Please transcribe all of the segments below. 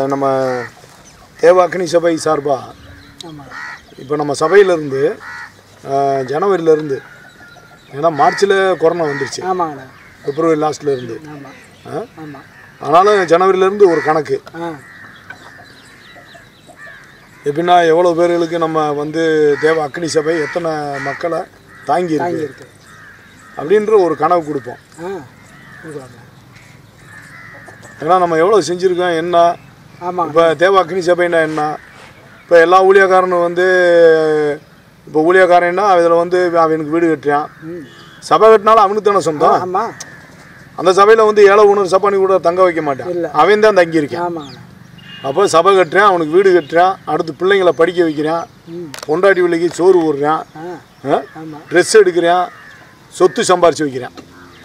நம்ம தேவாக்கினி சபை சார்பாக ஆமாம் இப்போ நம்ம சபையிலேருந்து ஜனவரியிலேருந்து ஏன்னா மார்ச்சில் கொரோனா வந்துருச்சு ஆமாங்கண்ணா பிப்ரவரி லாஸ்ட்ல இருந்து ஆமாம் ஆ? ஆமாம் ஆனாலும் ஜனவரியிலேருந்து ஒரு கணக்கு ஆ எப்படின்னா எவ்வளோ பேர்களுக்கு நம்ம வந்து தேவ அக்னி சபை எத்தனை மக்களை தாங்கி இருக்கு இருக்கு அப்படின்ற ஒரு கனவு கொடுப்போம் ஆ கொடுக்கலாங்க ஏன்னா நம்ம எவ்வளோ செஞ்சுருக்கோம் என்ன ஆமாம் இப்போ தேவ அக்னி சபைன்னா என்ன இப்போ எல்லா ஊழியக்காரனும் வந்து இப்போ ஊழியக்காரன்னா அதில் வந்து அவனுக்கு வீடு கட்டுறான் ம் சபை கட்டினாலும் அவனுக்கு தானே சொந்தம் ஆமாம் அந்த சபையில் வந்து ஏழை உணர்வு சப்பானி கூட தங்க வைக்க மாட்டான் இல்ல. அவன் தான் தங்கியிருக்கான் ஆமாங்கண்ணா அப்போ சபை கட்டுறான் அவனுக்கு வீடு கட்டுறான் அடுத்து பிள்ளைங்களை படிக்க வைக்கிறான் ம் பொண்டாட்டி பிள்ளைக்கு சோறு போடுறான் ஆ ஆமாம் ட்ரெஸ் எடுக்கிறான் சொத்து சம்பாரிச்சு வைக்கிறான்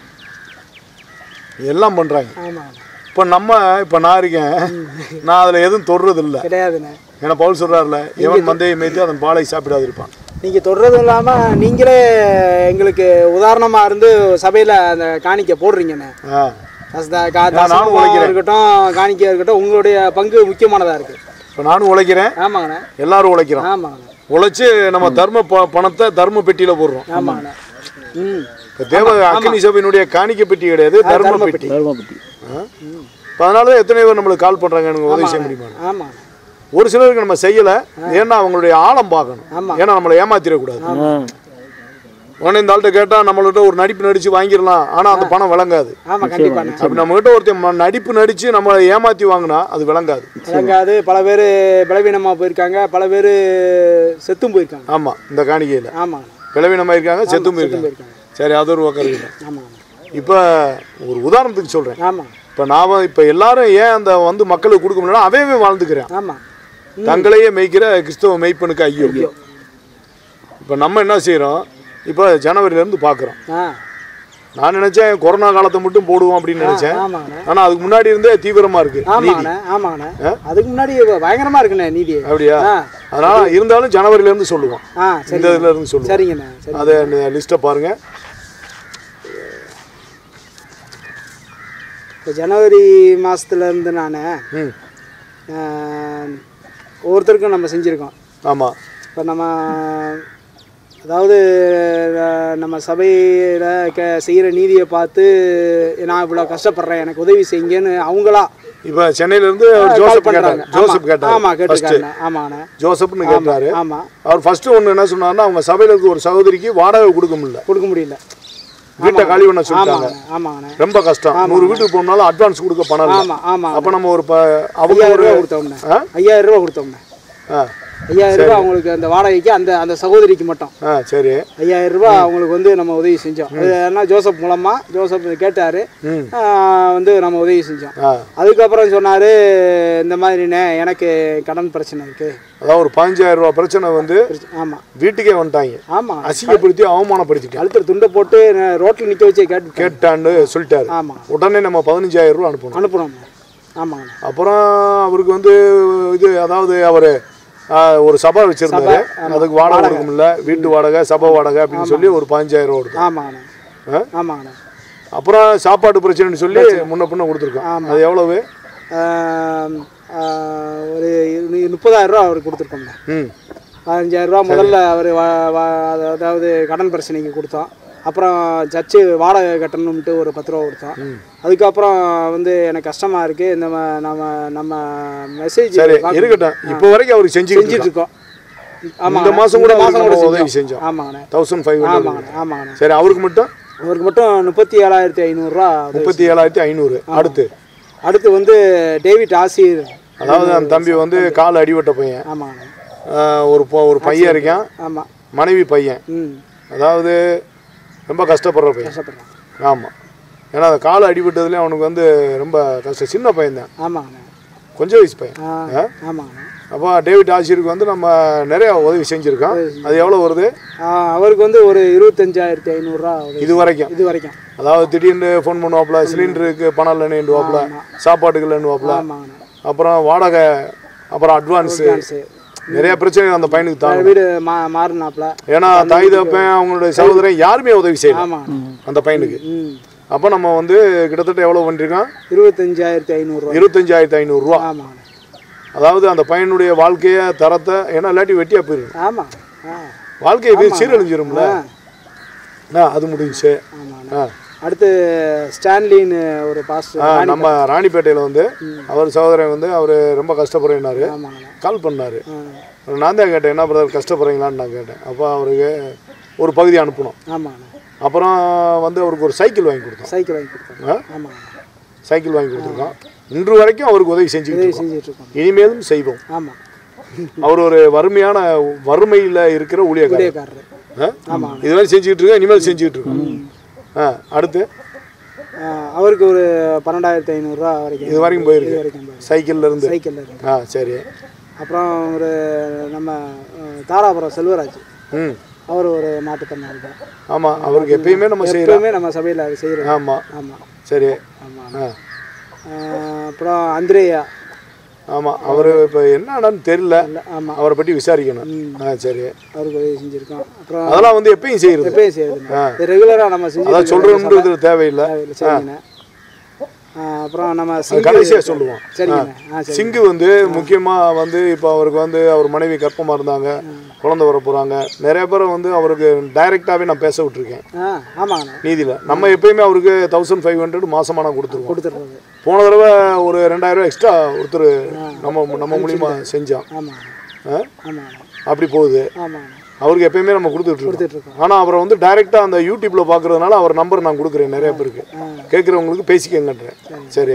எல்லாம் பண்ணுறாங்க ஆமாங்கண்ணா இப்போ நம்ம இப்போ நான் இருக்கேன் நான் அதில் எதுவும் தொடுறது இல்லை கிடையாதுண்ணே ஏன்னா பவுல் சொல்கிறாருல எவன் மந்தையை மேய்த்து அதன் பாலை சாப்பிடாது இருப்பான் நீங்கள் தொடுறதும் இல்லாமல் நீங்களே எங்களுக்கு உதாரணமாக இருந்து சபையில் அந்த காணிக்கை போடுறீங்கண்ணே ஆ அஸ்த- கா- தசமபாகம் இருக்கட்டும் காணிக்கை இருக்கட்டும் உங்களுடைய பங்கு முக்கியமானதாக இருக்குது இப்போ நானும் உழைக்கிறேன் ஆமாங்கண்ணே எல்லாரும் உழைக்கிறோம் ஆமாங்கண்ணே உழைச்சி நம்ம தர்ம ப- பணத்தை தர்ம பெட்டியில் போடுறோம் ஆமாங்கண்ணே ம் இப்போ தேவ அக்னி சபையினுடைய காணிக்கை பெட்டி கிடையாது தர்ம பெட்டி தர்மபுட்டி இப்போ அதனால தான் எத்தனை பேர் நம்மளுக்கு கால் பண்ணுறாங்க எனக்கு உதவி செய்ய முடியுமா ஆமாங்கண்ணே ஒரு சிலருக்கு நம்ம செய்யலை ஏன்னா அவங்களுடைய ஆழம் பார்க்கணும் ஆமா. ஏன்னா நம்மளை ஏமாத்திடக்கூடாது ஆ உடனே இந்த ஆள்கிட்ட கேட்டால் நம்மள்கிட்ட ஒரு நடிப்பு நடித்து வாங்கிடலாம் ஆனால் அந்த பணம் விளங்காது ஆமாம் கண்டிப்பாண்ணே அப்படி நம்மகிட்ட ஒருத்தன் ம- நடிப்பு நடித்து நம்மளை ஏமாற்றி வாங்கினா அது விளங்காது விளங்காது பல பேர் பலவீனமாக போயிருக்காங்க பல பேர் செத்தும் போயிருக்காங்க ஆமாம் இந்த காணிக்கையில் ஆமாங்கண்ணே விளவீனமாக இருக்காங்க செத்தும் போயிருக்காங்க போயிருக்காங்க சரி அது ஒரு பக்கம் இருக்கட்டும் ஆமாங்கண்ணே இப்போ ஒரு உதாரணத்துக்கு சொல்கிறேன் ஆமாம் இப்போ நான் இப்போ எல்லாரும் ஏன் அந்த வந்து மக்களுக்கு கொடுக்க முடியல அவன் வாழ்ந்துக்கிறேன் ஆமாம் தங்களையே மேய்க்கிற கிறிஸ்தவ மெய்ப்பனுக்கு ஐயோ இப்போ நம்ம என்ன செய்கிறோம் இப்போ ஜனவரியிலேருந்து பார்க்குறோம் ஆ நான் நினச்சேன் கொரோனா காலத்தை மட்டும் போடுவோம் அப்படின்னு நினச்சேன் ஆமாங்கண்ணே ஆனால் அதுக்கு முன்னாடி இருந்தே தீவிரமாக இருக்குது ஆமாங்கண்ணே ஆமாங்கண்ணே அதுக்கு முன்னாடி பயங்கரமாக இருக்குண்ணே நீதி அப்படியா ஆ அதனால இருந்தாலும் ஜனவரியிலேருந்து சொல்லுவோம் ஆ இந்த சரி இதுல இருந்து சொல்லுவோம் சரிங்கண்ணே சரி அதை லிஸ்ட்டை பாருங்கள் இப்போ ஜனவரி மாதத்துலேருந்து நான் ம் ஒவ்வொருத்தருக்கும் நம்ம செஞ்சுருக்கோம் ஆமாம் இப்போ நம்ம அதாவது அஹ், நம்ம சபையில் க செய்கிற நீதியை பார்த்து நான் இவ்வளோ கஷ்டப்படுறேன் எனக்கு உதவி செய்யுங்கன்னு அவங்களா இப்போ சென்னையிலேருந்து ஜோசப் கேட்டாங்க ஜோசப் கேட்டார் ஆமாம் கேட்டிருக்காங்க ஆமாண்ணே ஜோசப்னு கேட்டாரு ஆமாம் அவர் ஃபர்ஸ்ட் ஒன்று என்ன சொன்னார்னா அவங்க சபையில இருக்க ஒரு சகோதரிக்கு வாடகை கொடுக்க முடியல கொடுக்க முடியல வீட்டை காலி பண்ண சொல்லிட்டாங்க ஆமாங்கண்ணே ஆமாங்கண்ணே ரொம்ப கஷ்டம் நூறு வீட்டுக்கு போனாலும் அட்வான்ஸ் கொடுக்க பணம் இல்லை ஆமாம் ஆமாம் அப்போ நம்ம ஒரு ப அவங்க ஐயாயிரம் ஒரு ரூபா கொடுத்தோம்ண்ணே ஆ? ஐயாயிரம் ரூபா கொடுத்தோம்ண்ணே ஆ ஐயாயிரம் ரூபா அவங்களுக்கு அந்த வாடகைக்கு அந்த அந்த சகோதரிக்கு மட்டும் ஆ சரி ஐயாயிரம் ரூபாய் அவங்களுக்கு வந்து நம்ம உதவி செஞ்சோம் அது என்ன ஜோசப் மூலமா ஜோசப் கேட்டாரு ம் ஆஹ் வந்து நம்ம உதவி செஞ்சோம் ஆ அதுக்கப்புறம் சொன்னாரு இந்த மாதிரிண்ணே எனக்கு கடன் பிரச்சனை இருக்கு அதாவது ஒரு பதினஞ்சாயிரம் ரூபா பிரச்சனை வந்து ஆமா வீட்டுக்கே வந்துட்டாங்க ஆமா அசிங்கப்படுத்தி அவமானப்படுத்திட்டாங்க கழுத்துல துண்டை போட்டு ந- ரோட்ல நிக்க வச்சு கேட்டு கேட்டான்னு சொல்லிட்டாரு ஆமா உடனே நம்ம பதினஞ்சாயிரம் ரூபா அனுப்பணும் அனுப்புனோம் ஆமாங்க அப்புறம் அவருக்கு வந்து இது அதாவது அவர் ஒரு சபை வச்சிருந்தாரு அதுக்கு வாடகை கொடுக்க முடியல வீட்டு வாடகை சபை வாடகை அப்படின்னு சொல்லி ஒரு பதினஞ்சாயிரம் ரூபா கொடுத்தோம் ஆமாங்கண்ணே ஆ? ஆமாங்கண்ணே அப்புறம் சாப்பாடு பிரச்சனைன்னு சொல்லி முன்ன பின்ன கொடுத்துருக்கோம் அது எவ்வளவு ஆஹ் ஆஹ் ஒரு இரு- முப்பதாயிரம் ரூபா அவருக்கு கொடுத்துருக்கோம்ண்ணே ம் பதினஞ்சாயிரம் ரூபா முதல்ல அவர் அதாவது கடன் பிரச்சனைக்கு கொடுத்தோம் அப்புறம் சர்ச்சு வாடகை கட்டணும்ட்டு ஒரு பத்து ரூபா கொடுத்தோம் அதுக்கப்புறம் வந்து எனக்கு கஷ்டமா இருக்கு இந்த ம- நம்ம நம்ம மெசேஜ் சரி இருக்கட்டும் இப்போ வரைக்கும் அவருக்கு செஞ்சுக்கிட்டு செஞ்சுட்டு இருக்கோம். இருக்கோம் ஆமாம் இந்த மாசம் கூட மாதம் கூட நம்ம உதவி செஞ்சோம் செஞ்சோம் ஆமாங்கண்ணே தௌசண்ட் ஃபைவ் ஹண்ட்ரட் ஆமாங்கண்ணே ஆமாங்கண்ணே சரி அவருக்கு மட்டும் அவருக்கு மட்டும் முப்பத்தி ஏழாயிரத்தி ஐநூறுரூவா முப்பத்தி ஏழாயிரத்தி ஐநூறு அடுத்து அடுத்து வந்து டேவிட் ஆசிர் அதாவது அந்த தம்பி வந்து கால் அடிபட்ட பையன் ஆமாங்கண்ணே ஆஹ் ஒரு பொ- ஒரு பையன் இருக்கான் ஆமாம் மனைவி பையன் ம் அதாவது ரொம்ப கஷ்டப்படுற பையன் கஷ்டப்படுறேன் ஆமாம் ஏன்னா அந்த கால் அடிபட்டதுலேயே அவனுக்கு வந்து ரொம்ப கஷ்டம் சின்ன பையன் தான் ஆமாங்கண்ணே கொஞ்சம் வயசு பையன் ஆ ஆ? ஆமாங்கண்ணே அப்போ டேவிட் ஆசிருக்கு வந்து நம்ம நிறைய உதவி செஞ்சுருக்கோம் அது எவ்வளோ வருது ஆ, அவருக்கு வந்து ஒரு இருபத்தஞ்சாயிரத்தி ஐநூறுரூவா உதவி இது வரைக்கும் இது வரைக்கும் அதாவது திடீர்னு ஃபோன் பண்ணுவாப்புல சிலிண்டருக்கு பணம் இல்லைன்னுவாப்புல சாப்பாட்டுக்கு இல்லைன்னுவாப்புல ஆமாங்கண்ணே அப்புறம் வாடகை அப்புறம் அட்வான்ஸு சரி நிறைய பிரச்சனை அந்த பையனுக்கு தாங்க வீடு மா மாறினாப்புல ஏன்னா தாய் தப்பேன் அவங்களுடைய சகோதரன் யாருமே உதவி செய்யல ஆமாம் அந்த பையனுக்கு ம் அப்போ நம்ம வந்து கிட்டத்தட்ட எவ்வளோ பண்ணிருக்கோம் இருபத்தஞ்சாயிரத்தி ஐநூறுரூவா இருபத்தஞ்சாயிரத்தி ஐநூறுரூவா ஆமாங்கண்ணே அதாவது அந்த பையனுடைய வாழ்க்கையை தரத்தை ஏன்னா இல்லாட்டி வெட்டியா போயிடும் ஆமாம் ஆ வாழ்க்கையை போய் சீரழிஞ்சிரும்ல ஆ அது முடிஞ்சுச்சு ஆமாண்ணா ஆ அடுத்து ஸ்டான்லின்னு ஒரு பாஸ்டர் ஆ, நம்ம ராணிப்பேட்டையில் வந்து அவர் சகோதரன் வந்து அவர் ரொம்ப கஷ்டப்படுறாரு ஆமாங்கண்ணா கால் பண்ணார் ஆ நான் தான் கேட்டேன் என்ன பிரதர் கஷ்டப்படுறீங்களான்னு நான் கேட்டேன் அப்போ அவருக்கு ஒரு பகுதி அனுப்பணும் ஆமாண்ணா அப்புறம் வந்து அவருக்கு ஒரு சைக்கிள் வாங்கி கொடுத்தோம் சைக்கிள் வாங்கி கொடுத்தாங்க ஆ? ஆமாங்கண்ணா சைக்கிள் வாங்கி கொடுத்துருக்கோம் இன்று வரைக்கும் அவருக்கு உதவி செஞ்சுக்கிட்டு உதவி இருக்கோம் செஞ்சுட்ருக்கோம் இனிமேலும் செய்வோம் ஆமாம் அவர் ஒரு வறுமையான வறுமையில் இருக்கிற ஊழியக்காரர் ஊழியக்காரர் ஆ? ஆமாம் இதுவரை செஞ்சுக்கிட்டு இருக்கோம் இனிமேல் செஞ்சுக்கிட்டு இருக்கோம் ஆ அடுத்து ஆ, அவருக்கு ஒரு பன்னெண்டாயிரத்தி ஐநூறுரூவா வரைக்கும் இது வரைக்கும் போயிருக்கு இது வரைக்கும் போயிருக்கு. சைக்கிள்ல இருந்து சைக்கிளில் இருக்கு ஆ சரி அப்புறம் ஒரு நம்ம அஹ், தாராபுரம் செல்வராஜ் ம் அவர் ஒரு மாட்டுத்தன்னாரி தான் ஆமாம் அவருக்கு எப்பயுமே நம்ம செய்கிறோம் எப்பவுமே நம்ம சபையில் அது செய்கிறோம் ஆமாம் ஆமாம் சரி ஆமாம் ஆ அப்புறம் அந்திரேயா ஆமாம் அவர் இப்போ என்னன்னு தெரியல இல்லை ஆமாம் அவரை பற்றி விசாரிக்கணும் ஆ சரி அவருக்கு உதவி செஞ்சுருக்கோம் அப்புறம் அதெல்லாம் வந்து எப்பயும் செய்கிறது எப்பயும் செய்யுதுங்க இது ரெகுலராக நம்ம செஞ்சு அதான் சொல்கிறோன்றது தேவையில்லை சரிங்கண்ணே ஆ, அப்புறம் நம்ம அது சிங்கு கடைசியாக சொல்லுவோம் சரிங்கண்ணே ஆ சரி சிங்கு வந்து முக்கியமாக வந்து இப்போ அவருக்கு வந்து அவர் மனைவி கர்ப்பமாக இருந்தாங்க குழந்தை வர போகிறாங்க நிறைய பேரை வந்து அவருக்கு டைரெக்டாகவே நான் பேச விட்டுருக்கேன் ஆ ஆமாங்கண்ணே நீதியில் நம்ம எப்பயுமே அவருக்கு தௌசண்ட் ஃபைவ் ஹண்ட்ரட் மாசமான கொடுத்துருவோம் கொடுத்துட்றது போன தடவை ஒரு ரெண்டாயிரம் ரூபாய் எக்ஸ்ட்ரா ஒருத்தர் நம்ம நம்ம மூலியமா செஞ்சோம் ஆமாங்கண்ணே ஆ? ஆமாங்கண்ணே அப்படி போகுது ஆமாங்கண்ணே அவருக்கு எப்பயுமே நம்ம கொடுத்துட்டு இருக்கோம் கொடுத்துட்ருக்கோம் ஆனால் அவரை வந்து டைரெக்டாக அந்த யூடியூப்ல பார்க்கறதுனால அவர் நம்பர் நான் கொடுக்குறேன் நிறைய பேருக்கு ஆ. கேட்குறவங்களுக்கு பேசிக்கங்கன்றேன் சரி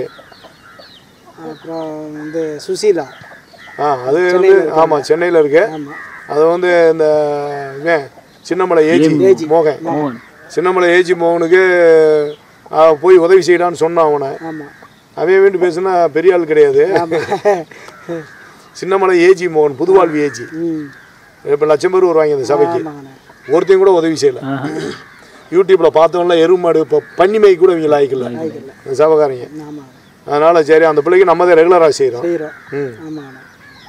அப்புறம் வந்து சுசீலா ஆ அது வந்து ஆமாம் சென்னையில் இருக்கு ஆமாம் அது வந்து இந்த இவன் சின்னமலை ஏஜி மோகன் சின்னமலை ஏஜி மோகனுக்கு ஆ, போய் உதவி செய்யடான்னு சொன்னான் அவனை ஆமாம் அவன் வேண்டி பேசுனா பெரிய ஆள் கிடையாது ஆமாம் சின்னமலை ஏஜி மோகன் புதுவாழ்வி ஏஜி ம் இப்போ லட்சம் பேர் வருவாங்க இந்த சபைக்கு ஆமாங்கண்ணே ஒருத்தையும் கூட உதவி செய்யல யூடியூப்ல பார்த்தோம்ல எருமாடு இப்போ பன்னிமை கூட இவங்க லாய்க்கல இந்த சபைக்காரங்க ஆமாங்க அதனால சரி அந்த பிள்ளைக்கு நம்ம தான் ரெகுலராக செய்கிறோம் செய்கிறோம் ம் ஆமாங்கண்ணே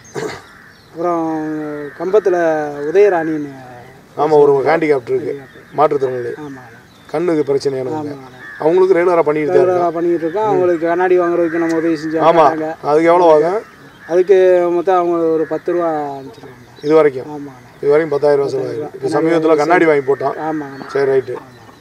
அப்புறம் கம்பத்தில் உதயராணின்னு ஆமாம் ஒரு ஹேண்டிகேப்ட் இருக்கு மாற்றுத்திறனாளி ஆமாங்கண்ணே கண்ணுக்கு பிரச்சனையானவங்க ஆமாங்கண்ணே அவங்களுக்கு ரெகுலராக பண்ணிட்டு தான் இருக்கோம். ரெகுலராக பண்ணிக்கிட்டு இருக்கோம் அவங்களுக்கு கண்ணாடி வாங்குறதுக்கு நம்ம உதவி செஞ்சாங்க ஆமாம் அதுக்கு எவ்வளோ ஆகும் அதுக்கு மொத்தம் அவங்க ஒரு பத்து ரூபா அனுப்பிச்சிருக்காங்க இது வரைக்கும் ஆமாங்கண்ணே இது வரைக்கும் பத்தாயிரம் ரூபா செலவாயிருக்கு இப்போ சமீபத்தில் கண்ணாடி வாங்கி போட்டோம் ஆமாங்கண்ணே சரி ரைட்டு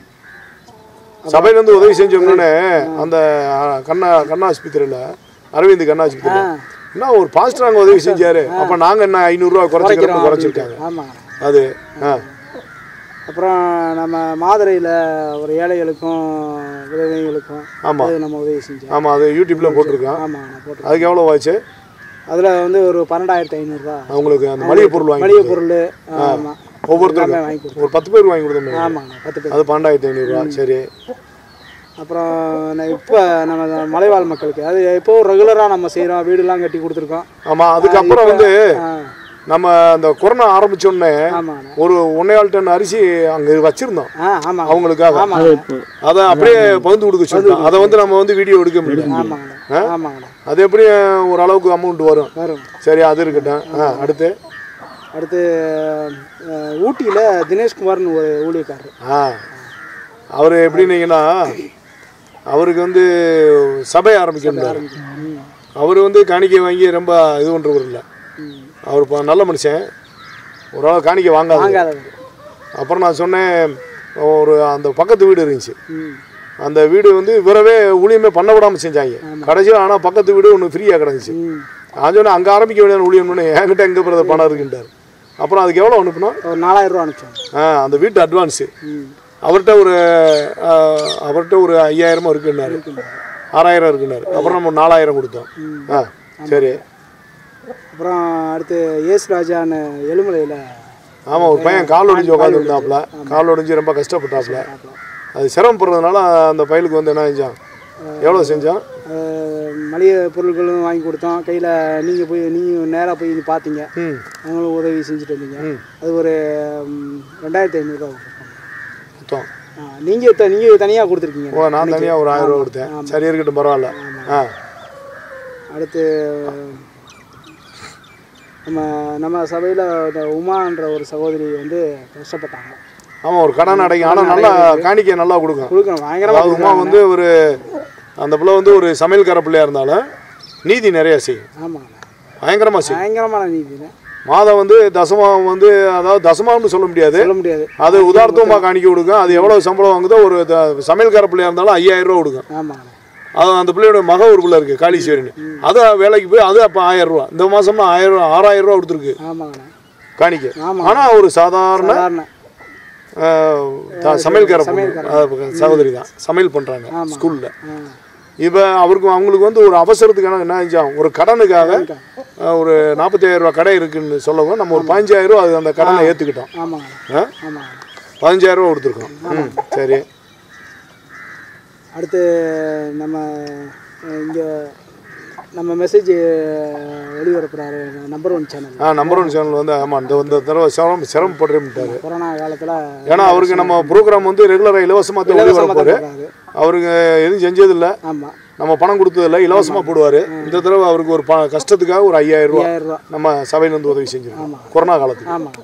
சபையிலேருந்து உதவி செஞ்சோம்னே அந்த ஆ, கண்ணா கண்ணா ஆஸ்பத்திரியில் அரவிந்த் கண்ணா ஆஸ்பத்திரியில் என்ன ஒரு பாஸ்டர் அங்கே உதவி செஞ்சாரு அப்போ நாங்கள் என்ன ஐநூறுரூவா குறைச்சிக்கிறோம் குறைச்சிருக்காங்க ஆமாங்கண்ணே அது ஆ அப்புறம் நம்ம மாதுரையில் ஒரு ஏழைகளுக்கும் விதவைகளுக்கும் ஆமாம் அது நம்ம உதவி செஞ்சோம் ஆமாம் அது யூடியூப்பில் போட்டிருக்கோம் ஆமாங்கண்ணே போட்டு அதுக்கு எவ்வளோ ஆச்சு அதில் வந்து ஒரு பன்னெண்டாயிரத்தி ஐநூறுரூவா அவங்களுக்கு அந்த மளிகை பொருள் வாங்கி மளிகை பொருள் ஆமாம் ஒவ்வொருத்தருக்கும் எல்லாமே வாங்கி கொடுத்தோம் ஒரு பத்து பேர் வாங்கி கொடுத்தோம் ஆமாங்கண்ணா பத்து பேர் அது பன்னெண்டாயிரத்தி ஐநூறுரூவா சரி அப்புறம் நான் இப்போ நம்ம இந்த மலைவாழ் மக்களுக்கு அது இப்போ ரெகுலராக நம்ம செய்கிறோம் வீடுலாம் கட்டி கொடுத்துருக்கோம் ஆமாம் அதுக்கப்புறம் வந்து ஆ நம்ம அந்த கொரோனா ஆரம்பிச்சோடனே ஆமாண்ணே ஒரு ஒன்னேகால் டன் அரிசி அங்கே வச்சிருந்தோம் ஆ ஆமாம் அவங்களுக்காக ஆமாங்க அதை அப்படியே பகிர்ந்து கொடுக்க சொல்லிட்டோம் அதை வந்து நம்ம வந்து வீடியோ எடுக்க முடியல ஆமாங்கண்ணா ஆமாங்கண்ணா அது எப்படி ஓரளவுக்கு அமௌண்ட் வரும் வரும் சரி அது இருக்கட்டும் ஆ அடுத்து அடுத்து ஊட்டியில் தினேஷ்குமார்னு ஒரு ஊழியக்காரர் ஆ அவர் எப்படின்னீங்கன்னா அவருக்கு வந்து சபை ஆரம்பிக்கின்றார் ம் அவர் வந்து காணிக்கை வாங்கி ரொம்ப இது பண்ணுறவர் இல்லை ம் அவர் இப்போ நல்ல மனுஷன் ஒரு ஆள் காணிக்கை வாங்காத வாங்காதவர் அப்புறம் நான் சொன்னேன் ஒரு அந்த பக்கத்து வீடு இருந்துச்சு ம் அந்த வீடு வந்து இவரவே ஊழியமே பண்ண விடாமல் செஞ்சாங்க கடைசியில் ஆனால் பக்கத்து வீடு ஒன்று ஃப்ரீயாக கிடந்துச்சு ம் நான் சொன்னேன் அங்கே ஆரம்பிக்க வேண்டிய ஊழியம்னு என்கிட்ட எங்கே பிரதர் பணம் இருக்குன்றார் அப்புறம் அதுக்கு எவ்வளோ அனுப்பணும் ஒரு நாலாயிரம் ரூபா அனுப்பிச்சோம் ஆ அந்த வீட்டு அட்வான்ஸு ம் அவர்கிட்ட ஒரு ஆ, அவர்கிட்ட ஒரு ஐயாயிரமா இருக்குன்னாரு ஆறாயிரம் இருக்குன்னாரு அப்புறம் நம்ம நாலாயிரம் கொடுத்தோம் ஆ சரி அப்புறம் அடுத்து ஏசு ராஜான்னு எழுமலையில் ஆமாம் ஒரு பையன் கால் ஒடிஞ்சு உட்காந்துருந்தாப்புல கால் ஒடிஞ்சு ரொம்ப கஷ்டப்பட்டாப்புல அது சிரமப்படுறதுனால அந்த பயலுக்கு வந்து என்ன செஞ்சான் எவ்வளோ செஞ்சான் மளிகை பொருட்களும் வாங்கி கொடுத்தோம் கையில் நீங்கள் போய் நீங்கள் நேராக போய் இது பார்த்தீங்க ம் அவங்களும் உதவி செஞ்சுட்டு வந்தீங்க ம். அது ஒரு ம், ரெண்டாயிரத்தி ஐநூறுரூவா கொடுத்தோம் மொத்தம் நீங்கள் த நீங்கள் தனியாக கொடுத்துருக்கீங்க ஓ நான் தனியாக ஒரு ஆயிரம் ரூபா கொடுத்தேன் சரி இருக்கட்டும் பரவாயில்ல ஆ அடுத்து நம்ம நம்ம சபையில் இந்த உமான்ற ஒரு சகோதரி வந்து கஷ்டப்பட்டாங்க ஆமாம் ஒரு கடன் அடைக்கும் ஆனால் நல்லா காணிக்கை நல்லா கொடுக்கும் கொடுக்கணும் பயங்கரமாக அதாவது உமா வந்து ஒரு அந்த பிள்ளை வந்து ஒரு சமையல்கார பிள்ளையா இருந்தாலும் நீதி நிறைய செய்யும் ஆமாங்கண்ணா பயங்கரமாக செய்யும் பயங்கரமான நீதிங்க மாதம் வந்து தசமம் வந்து அதாவது தசமான்னு சொல்ல முடியாது சொல்ல முடியாது அது உதார்த்தமாக காணிக்க கொடுக்கும் அது எவ்வளோ சம்பளம் வாங்குதோ ஒரு த- சமையல்கார பிள்ளையா இருந்தாலும் ஐயாயிரம் ரூபா கொடுக்கும் ஆமாங்கண்ணே அது அந்த பிள்ளையோட மக ஒரு பிள்ளை இருக்குது காளீஸ்வரின்னு அது வேலைக்கு போய் அது அப்போ ஆயிரம் ரூபா இந்த மாதம்னா ஆயிரம் ரூபா ஆறாயிரம் ரூபா கொடுத்துருக்கு ஆமாங்கண்ணே காணிக்க ஆமா. ஆனால் ஒரு சாதாரண சாதாரண அஹ், த- சமையல்கார பொண்ணு. அதாவது சகோதரி தான் சமையல் பண்ணுறாங்க ஸ்கூலில் ஆ இப்போ அவருக்கு அவங்களுக்கு வந்து ஒரு அவசரத்துக்கான என்ன செஞ்சான் ஒரு கடனுக்காக அஹ், ஒரு நாற்பத்தாயிரம் ரூபா கடை இருக்குன்னு சொல்லவும் நம்ம ஒரு பதினஞ்சாயிரம் ரூபா அது அந்த கடனை ஏற்றுக்கிட்டோம் ஆமாங்கண்ணே ஆ ஆமாங்கண்ணே பதினஞ்சாயிரம் ரூபா கொடுத்துருக்கோம் ம் சரி அடுத்து நம்ம இங்கே நம்ம மெசேஜ் வெளிவரப்புறாரு நம்பர் ஒன் சேனல் ஆ நம்பர் ஒன் சேனல் வந்து ஆமாம் இந்த இந்த தடவை சிரமம் சிரமப்படுறேன்ட்டாரு கொரோனா காலத்தில் ஏன்னா அவருக்கு நம்ம ப்ரோக்ராம் வந்து ரெகுலராக இலவசமாக தான் ஒளிபரப்பாரு போடுறாரு அவருக்கு எதுவும் செஞ்சதில்லை ஆமாம் நம்ம பணம் கொடுத்ததில்ல இலவசமாக போடுவார் இந்த தடவை அவருக்கு ஒரு ப கஷ்டத்துக்காக ஒரு ஐயாயிரம் ரூபா ஐயாயிரம் ரூபா நம்ம சபையிலேருந்து உதவி செஞ்சிருக்கோம் கொரோனா காலத்துக்கு ஆமாங்க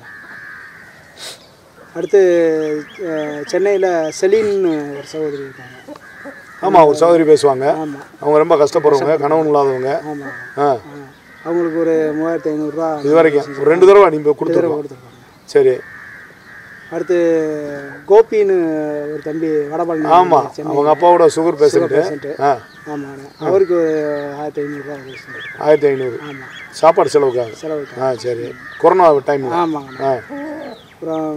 அடுத்து சென்னையில் செலின்னு ஒரு சகோதரி இருக்காங்க ஆமாம் ஒரு சகோதரி பேசுவாங்க ஆமாம் அவங்க ரொம்ப கஷ்டப்படுறவங்க கணவன் இல்லாதவங்க ஆமாம் ஆ அவங்களுக்கு ஒரு மூவாயிரத்தி ஐநூறுரூவா இது வரைக்கும் ஒரு ரெண்டு தடவை நீங்கள் கொடுத்துருக்கோம் கொடுத்துருக்காங்க சரி அடுத்து கோபின்னு ஒரு தம்பி வடபழனி ஆமாம் அவங்க அப்பாவோட சுகர் பேஷண்ட்டு பேஷண்ட்டு ஆ ஆமாண்ணே அவருக்கு ஒரு ஆயிரத்தி ஐநூறுரூவா உதவி செஞ்சிருக்கோம் ஆயிரத்தி ஐநூறு ஆமாம் சாப்பாடு செலவுக்காக செலவுக்கு ஆ சரி கொரோனா டைமில் ஆமாங்கண்ணே ஆ அப்புறம்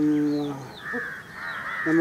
நம்ம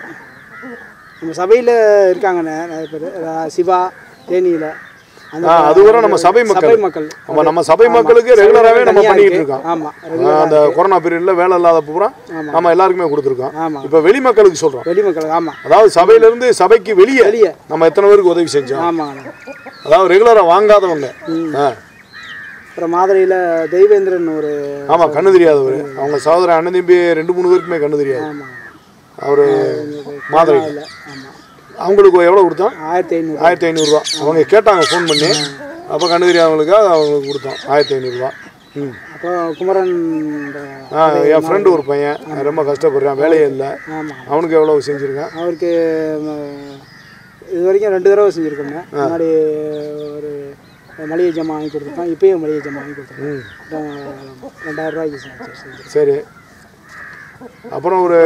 நம்ம சபையில் இருக்காங்கண்ணே நிறைய பேர் அஹ் சிவா தேனியில் அந்த ஆ அது வரை நம்ம சபை மக்கள் சபை மக்கள் நம்ம நம்ம சபை மக்களுக்கு ரெகுலராகவே நம்ம தனியா பண்ணிக்கிட்டு இருக்கு. இருக்கோம் ஆமா ஆ, அந்த கொரோனா பீரியட்ல வேலை இல்லாத பூரா ஆமா. நம்ம எல்லாருக்குமே கொடுத்துருக்கோம் ஆமா இப்போ வெளி மக்களுக்கு சொல்றோம் வெளி மக்கள் ஆமா அதாவது சபையிலிருந்து சபைக்கு வெளியே வெளியே நம்ம எத்தனை பேருக்கு உதவி செஞ்சோம் ஆமாங்கண்ணே அதாவது ரெகுலரா வாங்காதவங்க ஆ. அப்புறம் மாதுரையில் தெய்வேந்திரன் ஒரு ஆமா கண்ணு தெரியாதவர் அவங்க சகோதரன் அண்ணன் தம்பி ரெண்டு மூணு பேருக்குமே கண்ணு தெரியாது ஆமாங்க அவரு மாதிரி இல்லை ஆமாம் அவங்களுக்கு எவ்வளவு கொடுத்தோம் ஆயிரத்தி ஐநூறு ஆயிரத்தி ஐநூறுரூவா அவங்க கேட்டாங்க ஃபோன் பண்ணி அப்போ கண்ணு தெரியாதவங்களுக்காக அவங்களுக்கு கொடுத்தோம் ஆயிரத்தி ஐநூறுரூவா ம் அப்புறம் குமரன் ஆ என் ஃப்ரெண்டு ஒரு பையன் ரொம்ப கஷ்டப்படுறான் வேலையே இல்லை ஆமாம் அவனுக்கு எவ்வளவு செஞ்சுருக்கேன் அவருக்கு ம, இது வரைக்கும் ரெண்டு தடவை செஞ்சுருக்கோங்க முன்னாடி ஒரு மளிகை ஜாமான் வாங்கி கொடுத்துருக்கோம் இப்பயும் மளிகை ஜாமான் வாங்கி கொடுத்துருக்கோம் ம் அப்புறம் ரெண்டாயிரம் ரூபாய்க்கு செஞ்சு- செஞ்சிருக்கோம் சரி அப்புறம் ஒரு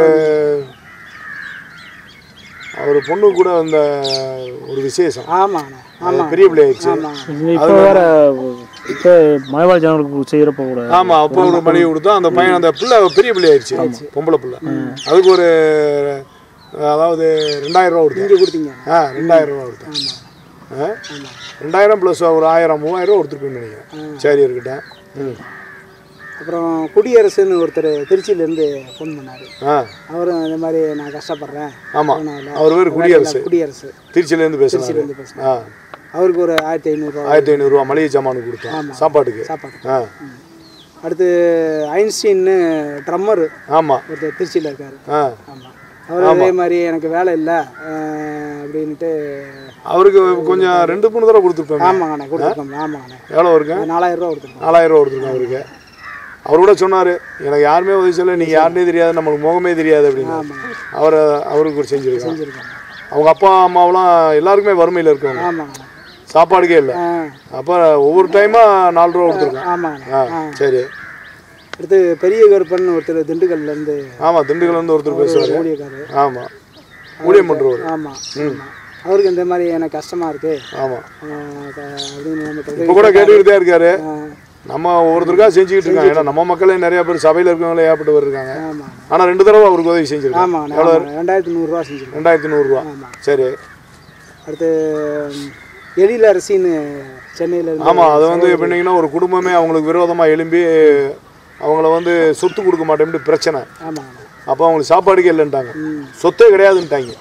அவர் பொண்ணு கூட இந்த ஒரு விசேஷம் ஆமாண்ணே அது ஆமாம் பெரிய பிள்ளை ஆயிடுச்சு ஆமாம் இப்போ வேற இப்போ மலைவாழ் ஜனங்களுக்கு செய்கிறப்ப கூட ஆமா அப்போ ஒரு மளிகை கொடுத்தோம் அந்த பையன் அந்த பிள்ளை பெரிய பிள்ளை ஆயிடுச்சு பொம்பளை பிள்ளை அதுக்கு ஒரு அதாவது ரெண்டாயிரம் ரூபா கொடுத்தேன் இங்கே கொடுத்தீங்க ஆ ரெண்டாயிரம் ரூபா கொடுத்தேன் ஆமாம் ஆ ரெண்டாயிரம் ப்ளஸ் ஒரு ஆயிரம் மூவாயிரம் ரூபா கொடுத்துருப்பேன்னு நினைக்கிறேன் சரி இருக்கட்டும் ம் அப்புறம் குடியரசுன்னு ஒருத்தர் திருச்சியிலேருந்து ஃபோன் பண்ணார் ஆ அவரும் இந்த மாதிரி நான் கஷ்டப்படுறேன் ஆமாம் கொரோனாவில். அவர் பேர் குடியரசு குடியரசு திருச்சியிலேருந்து பேசுகிறாரு திருச்சியிலேருந்து பேசுகிறேன் ஆ அவருக்கு ஒரு ஆயிரத்தி ஐநூறுரூவா ஆயிரத்தி ஐநூறுரூவா மளிகை சாமானுக்கு கொடுத்தோம் சாப்பாட்டுக்கு சாப்பாடு ஆ அடுத்து ஐன்ஸ்டீன்னு ட்ரம்மர் ஆமாம் ஒருத்தர் திருச்சியில் இருக்கார் ஆ ஆமாம் அவர் அதே மாதிரி எனக்கு வேலை இல்லை அப்படின்ட்டு அவருக்கு கொஞ்சம் ரெண்டு மூணு தடவை கொடுத்துருப்பேன் ஆமாங்கண்ணே கொடுத்துருக்கோம் ஆமாங்கண்ணே எவ்வளோ இருக்கு நாலாயிரம் ரூபா கொடுத்துருக்கோம் நாலாயிரம் ரூபா கொடுத்துருக்கேன் அவருக்கு அவர் கூட சொன்னார் எனக்கு யாருமே உதவி செய்யல நீங்கள் யாருனே தெரியாது நம்மளுக்கு முகமே தெரியாது அப்படின்னு ஆமாங்க அவர் அவருக்கு ஒரு செஞ்சுருக்கோம் செஞ்சுருக்கோம் அவங்க அப்பா அம்மாவெல்லாம் எல்லாருக்குமே வறுமையில் இருக்கவங்க ஆமாங்கண்ணே சாப்பாடுக்கே இல்லை ஆ அப்போ ஒவ்வொரு டைமாக நாலு ரூபா கொடுத்துருக்கோம் ஆமாங்கண்ணே ஆ சரி அடுத்து பெரிய கருப்பன் ஒருத்தர் திண்டுக்கல்லேருந்து ஆமாம் திண்டுக்கல்ல இருந்து ஒருத்தர் பேசுவார் ஊழியக்காரர் ஆமாம் ஊழியம் பண்ணுறவர் ஆமாம் அவருக்கு இந்த மாதிரி எனக்கு கஷ்டமாக இருக்குது ஆமாம் அப்படின்னு நம்ம இப்போ கூட கேட்டுக்கிட்டு தான் இருக்காரு ஆ, நம்ம ஒவ்வொருத்தருக்காக செஞ்சுக்கிட்டு இருக்கோம் ஏன்னா நம்ம மக்களே நிறைய பேர் சபையில் இருக்கவங்களே ஏற்பட்டு இருக்காங்க ஆமாம் ஆனால் ரெண்டு தடவை அவருக்கு உதவி செஞ்சுருக்கோம் ஆமாண்ணே ஆமாம் ரெண்டாயிரத்தி நூறுரூவா செஞ்சுருக்கோம் ரெண்டாயிரத்தி நூறுரூவா ஆமாம் சரி அடுத்து ம், எழில் அரசின்னு சென்னையில் இருந்து ஆமாம் அது வந்து எப்படின்னா ஒரு குடும்பமே அவங்களுக்கு விரோதமாக எழும்பி அவங்கள வந்து சொத்து கொடுக்க மாட்டேன்ட்டு பிரச்சனை ஆமாங்கண்ணே அப்போ அவங்களுக்கு சாப்பாடுக்கே இல்லைன்ட்டாங்க ம் சொத்தே கிடையாதுன்ட்டாங்க